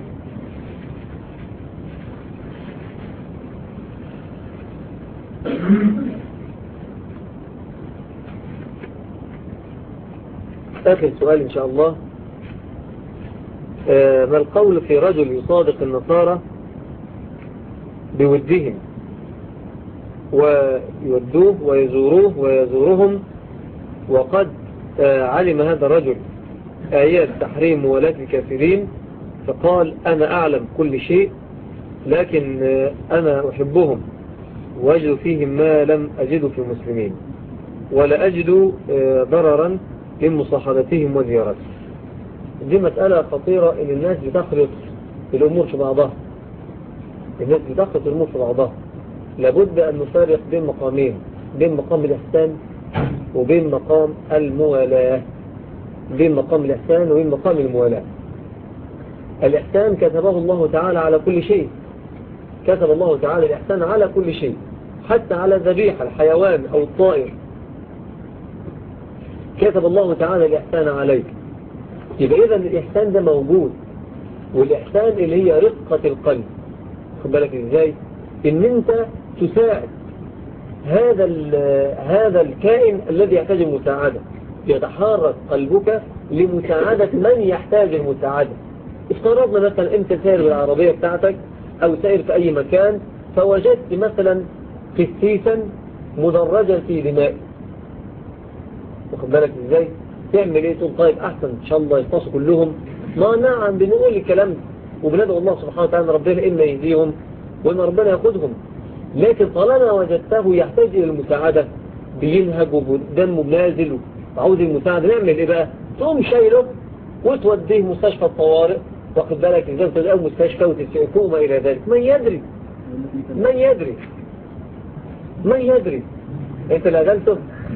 [SPEAKER 4] آخر سؤال إن شاء الله آه، ما القول في رجل يصادق النصارى بودهم ويودوه ويزوروه ويزورهم وقد آه، علم هذا الرجل آيات تحريم ولاة الكافرين فقال أنا أعلم كل شيء لكن آه، أنا أحبهم وأجد فيهم ما لم أجده في المسلمين ولا أجد ضررا من مصاحبتهم وزيارتهم دي مسألة خطيرة إن الناس بتخلط الأمور في بعضها الناس بتخلط الأمور في بعضها لابد أن نفرق بين مقامين بين مقام الإحسان وبين مقام الموالاة بين مقام الإحسان وبين مقام الموالاة الإحسان كتبه الله تعالى على كل شيء كتب الله تعالى الإحسان على كل شيء حتى على ذبيحة الحيوان أو الطائر كتب الله تعالى الإحسان عليك يبقى إذا الإحسان ده موجود والإحسان اللي هي رقة القلب خد بالك إزاي إن أنت تساعد هذا هذا الكائن الذي يحتاج المساعدة يتحرك قلبك لمساعدة من يحتاج المساعدة افترضنا مثلا انت سائر بالعربية بتاعتك او سائر في اي مكان فوجدت مثلا قسيسا مدرجا في دماء واخد بالك ازاي تعمل ايه تقول طيب احسن ان شاء الله يخلصوا كلهم ما نعم بنقول الكلام ده وبندعو الله سبحانه وتعالى ربنا إما يهديهم وإن ربنا ياخدهم لكن طالما وجدته يحتاج إلى المساعدة بينهج ودمه نازل وعاوز المساعدة نعمل إيه بقى تقوم شايله وتوديه مستشفى الطوارئ واخد بالك ازاي تلاقيه مستشفى وتسعفوه ما إلى ذلك من يدري من يدري من يدري انت اللي أدلته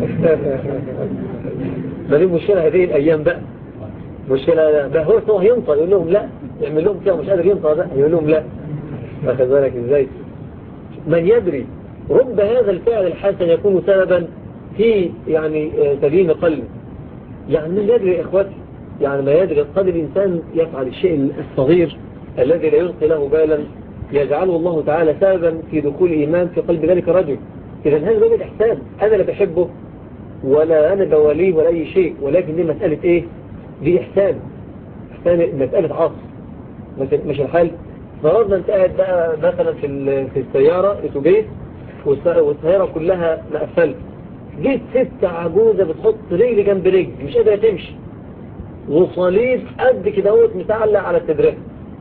[SPEAKER 4] ما دي مشكلة هذه الأيام بقى مشكلة بقى هو هو ينطق يقول لهم لا يعمل لهم كده مش قادر ينطق بقى يقول لهم لا أخذ بالك إزاي من يدري رب هذا الفعل الحسن يكون سببا في يعني آه، تلين قلب يعني من يدري يا إخواتي يعني ما يدري قد الإنسان يفعل الشيء الصغير الذي لا يلقي له بالا يجعله الله تعالى سببا في دخول إيمان في قلب ذلك الرجل إذا هذا باب الإحسان أنا لا بحبه ولا أنا بوليه ولا أي شيء ولكن دي مسألة إيه دي إحسان إحسان مسألة عصر مش الحال فرضنا أنت قاعد بقى مثلا في في السيارة اتوبيس والسيارة كلها مقفلة جيت ست عجوزة بتحط رجل جنب رجل مش قادرة تمشي وصليب قد كده هوت متعلق على التدريب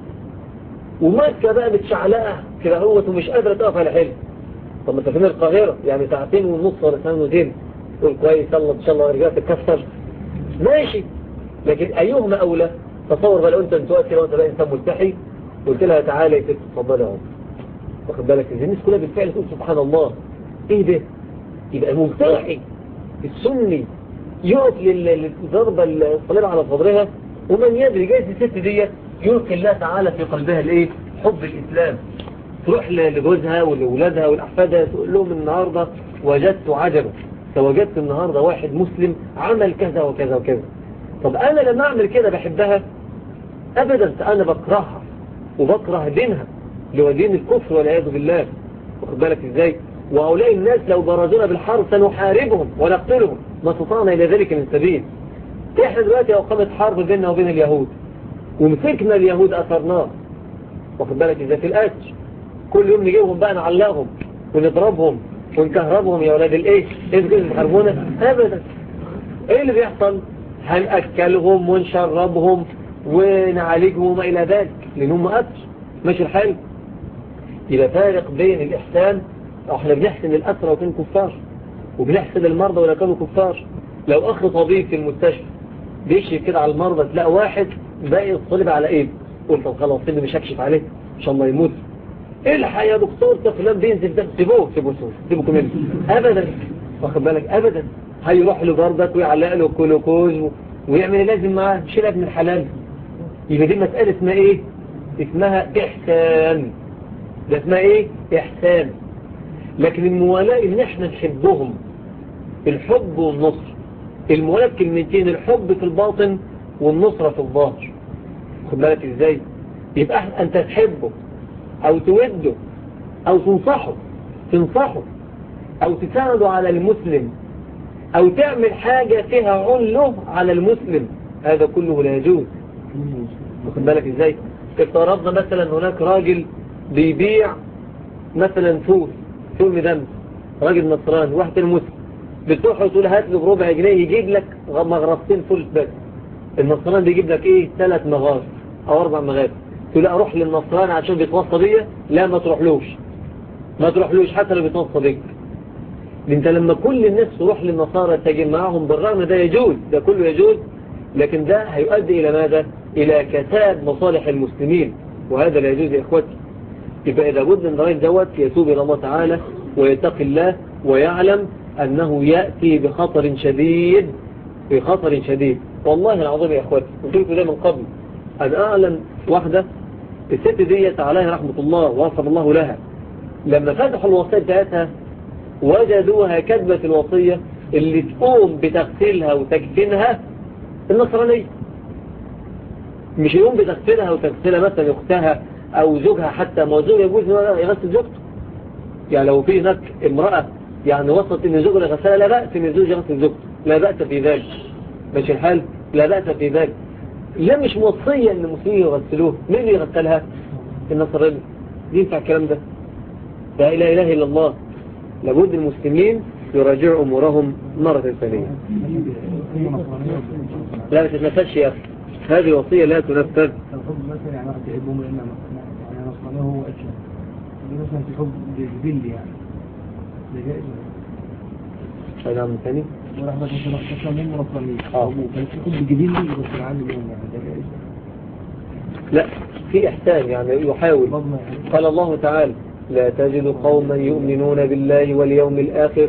[SPEAKER 4] ومكة بقى متشعلقة كده هوت ومش قادرة تقف على حلم طب ما انت فين القاهرة يعني ساعتين ونص ولا ساعتين ودين تقول كويس يلا ان شاء الله رجعت تكسر ماشي لكن ايهما اولى تصور بقى لو انت انت وقت لو انت بقى انسان ملتحي قلت لها تعالى يا ست اتفضلي اهو واخد بالك الناس كلها بالفعل تقول سبحان الله ايه ده يبقى ملتحي السني يقف للضرب الصليب على صدرها ومن يدري جايز الست دي يلقي الله تعالى في قلبها الايه حب الاسلام تروح لجوزها ولأولادها والأحفادها تقول لهم النهاردة وجدت عجبا فوجدت النهاردة واحد مسلم عمل كذا وكذا وكذا طب أنا لما أعمل كده بحبها أبدا أنا بكرهها وبكره دينها اللي هو دين الكفر والعياذ بالله واخد بالك إزاي وهؤلاء الناس لو برزونا بالحرب سنحاربهم ونقتلهم ما استطعنا إلى ذلك من سبيل احنا دلوقتي أقامت حرب بيننا وبين اليهود ومسكنا اليهود أثرناه واخد بالك إزاي في الأسر كل يوم نجيبهم بقى نعلقهم ونضربهم ونكهربهم يا ولاد الايه ايه كده بتحاربونا ابدا ايه اللي بيحصل هنأكلهم ونشربهم ونعالجهم وما الى ذلك لانهم قتل ماشي الحال يبقى فارق بين الاحسان احنا بنحسن الاسرى وكانوا كفار وبنحسن المرضى ولا كانوا كفار لو اخ طبيب في المستشفى بيشرف كده على المرضى تلاقي واحد باقي الصلب على ايده قلت طب خلاص سيبني مش هكشف عليه ان شاء الله يموت الحق يا دكتور ده فلان بينزل ده سيبوه سيبوه سيبوه منه ابدا واخد بالك ابدا هيروح له برضك ويعلق له كلوكوز و- ويعمل اللي لازم معاه مش ابن الحلال يبقى دي مسألة اسمها ايه اسمها احسان ده اسمها ايه احسان لكن الموالاة ان احنا نحبهم الحب والنصر الموالاة بكلمتين الحب في الباطن والنصرة في الظاهر خد بالك ازاي يبقى إحنا- انت تحبه او توده او تنصحه تنصحه او تساعده على المسلم او تعمل حاجة فيها عله على المسلم هذا كله لا يجوز واخد بالك ازاي افترضنا مثلا هناك راجل بيبيع مثلا فول فول مدمس راجل نصراني واحد المسلم بتروح وتقول هات له بربع جنيه يجيب لك غ- مغرفتين فول بس النصراني بيجيب لك ايه ثلاث مغارف او اربع مغارف تقول لا اروح للنصراني عشان بيتوصى بيا لا ما تروحلوش ما تروحلوش حتى لو بيتوصى بيك انت لما كل الناس تروح للنصارى تجي معاهم بالرغم ده يجوز ده كله يجوز لكن ده هيؤدي الى ماذا الى كساد مصالح المسلمين وهذا لا يجوز يا اخوتي يبقى إذا بد من الراجل دوت يتوب إلى الله تعالى ويتقي الله ويعلم أنه يأتي بخطر شديد بخطر شديد والله العظيم يا أخواتي قلت لكم ده من قبل أن أعلم واحدة الست ديت عليها رحمة الله وغفر الله لها لما فتحوا الوصية بتاعتها وجدوها كتبة الوصية اللي تقوم بتغسيلها وتكفينها النصرانية مش يقوم بتغسيلها وتغسيلها مثلا اختها او زوجها حتى ما هو الزوج يجوز إنه يغسل زوجته يعني لو في هناك امرأة يعني وصلت ان زوجها غسلها لا بأس ان الزوج يغسل زوجته لا بأس في ذلك ماشي الحال لا بأس في ذلك لا مش موصية ان المسلمين يغسلوه مين اللي يغسلها النصراني ينفع الكلام ده لا اله اله الا الله لابد المسلمين يراجعوا امورهم مرة ثانية لا ما تتنفذش يا اخي هذه وصية لا تنفذ
[SPEAKER 3] الحب مثلا يعني واحد يحبهم لأن يعني نصراني هو أسلم دي مثلا في حب جبلي يعني ده جائز
[SPEAKER 4] هذا عام ثاني
[SPEAKER 3] ورحمة الله أسلم هم نصرانيين
[SPEAKER 4] آه.
[SPEAKER 3] أبوه كان في حب جبلي بس العالم يعني ده جائز
[SPEAKER 4] لا في إحسان يعني يحاول
[SPEAKER 3] فضلا يعني
[SPEAKER 4] قال الله تعالى لا تجد قوما يؤمنون بالله واليوم الآخر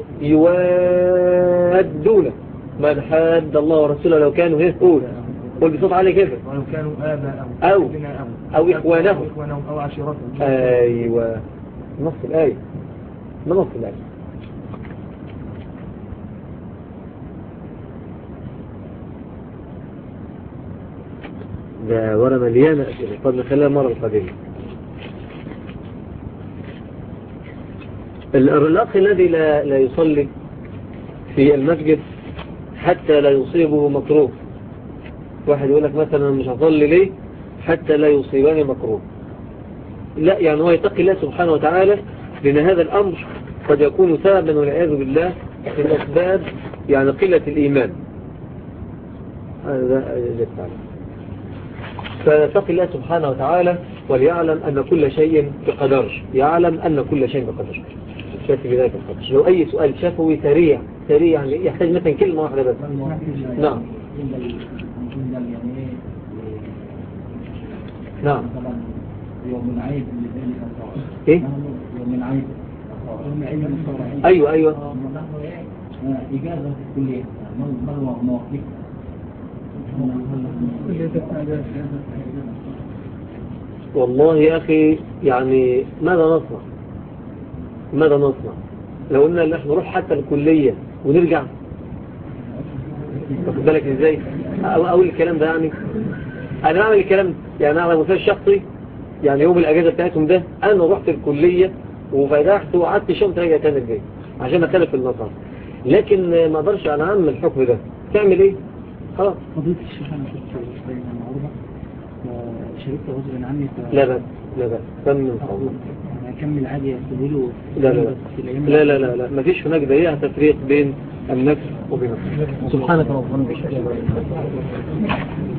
[SPEAKER 4] يوادون من حاد الله ورسوله لو كانوا هيه قول قول بصوت عالي كده
[SPEAKER 3] ولو كانوا آباءهم
[SPEAKER 4] أو-
[SPEAKER 3] أبناءهم
[SPEAKER 4] أو إخوانهم.
[SPEAKER 3] أو إخوانهم أو عشيرتهم
[SPEAKER 4] أيوة نص الآية ما نص الآية ده ورا مليانة أسئلة طب نخليها المرة القادمة ال- الأخ الذي لا, لا يصلي في المسجد حتى لا يصيبه مكروه واحد يقول لك مثلا مش هصلي ليه حتى لا يصيبني مكروه لا يعني هو يتقي الله سبحانه وتعالى لأن هذا الأمر قد يكون سببا والعياذ بالله من أسباب يعني قلة الإيمان هذا جدت عليه فيتقي الله سبحانه وتعالى وليعلم أن كل شيء بقدر يعلم أن كل شيء بقدر شاف بذلك القدر لو أي سؤال شفوي سريع سريع يعني يحتاج مثلا كلمة واحدة بس نعم نعم
[SPEAKER 3] يوم العيد لذلك
[SPEAKER 4] إيه
[SPEAKER 3] يوم العيد يوم العيد المصطلح
[SPEAKER 4] أيوة أيوة
[SPEAKER 3] إجازة كلية ما ما مواقف
[SPEAKER 4] والله يا أخي يعني ماذا نصنع ماذا نصنع لو قلنا ان احنا نروح حتى الكلية ونرجع واخد بالك ازاي أو اقول الكلام ده يعني انا بعمل الكلام ده. يعني انا على المستوى الشخصي يعني يوم الاجازه بتاعتهم ده انا رحت الكليه وفتحت وقعدت شهر راجع تاني البيت عشان اخالف النصارى لكن ما اقدرش انا اعمل الحكم ده تعمل ايه خلاص
[SPEAKER 3] قضية الشيخ أنا كنت بين معروضة وشركت غصب عني ف
[SPEAKER 4] لا بس لا بس تم من قوله
[SPEAKER 3] يعني أكمل عادي أستديله
[SPEAKER 4] لا لا لا
[SPEAKER 3] في الأيام
[SPEAKER 4] لا لا لا لا ما فيش هناك دقيقة تفريق بين النفس وبين النفس سبحانك اللهم وبحمدك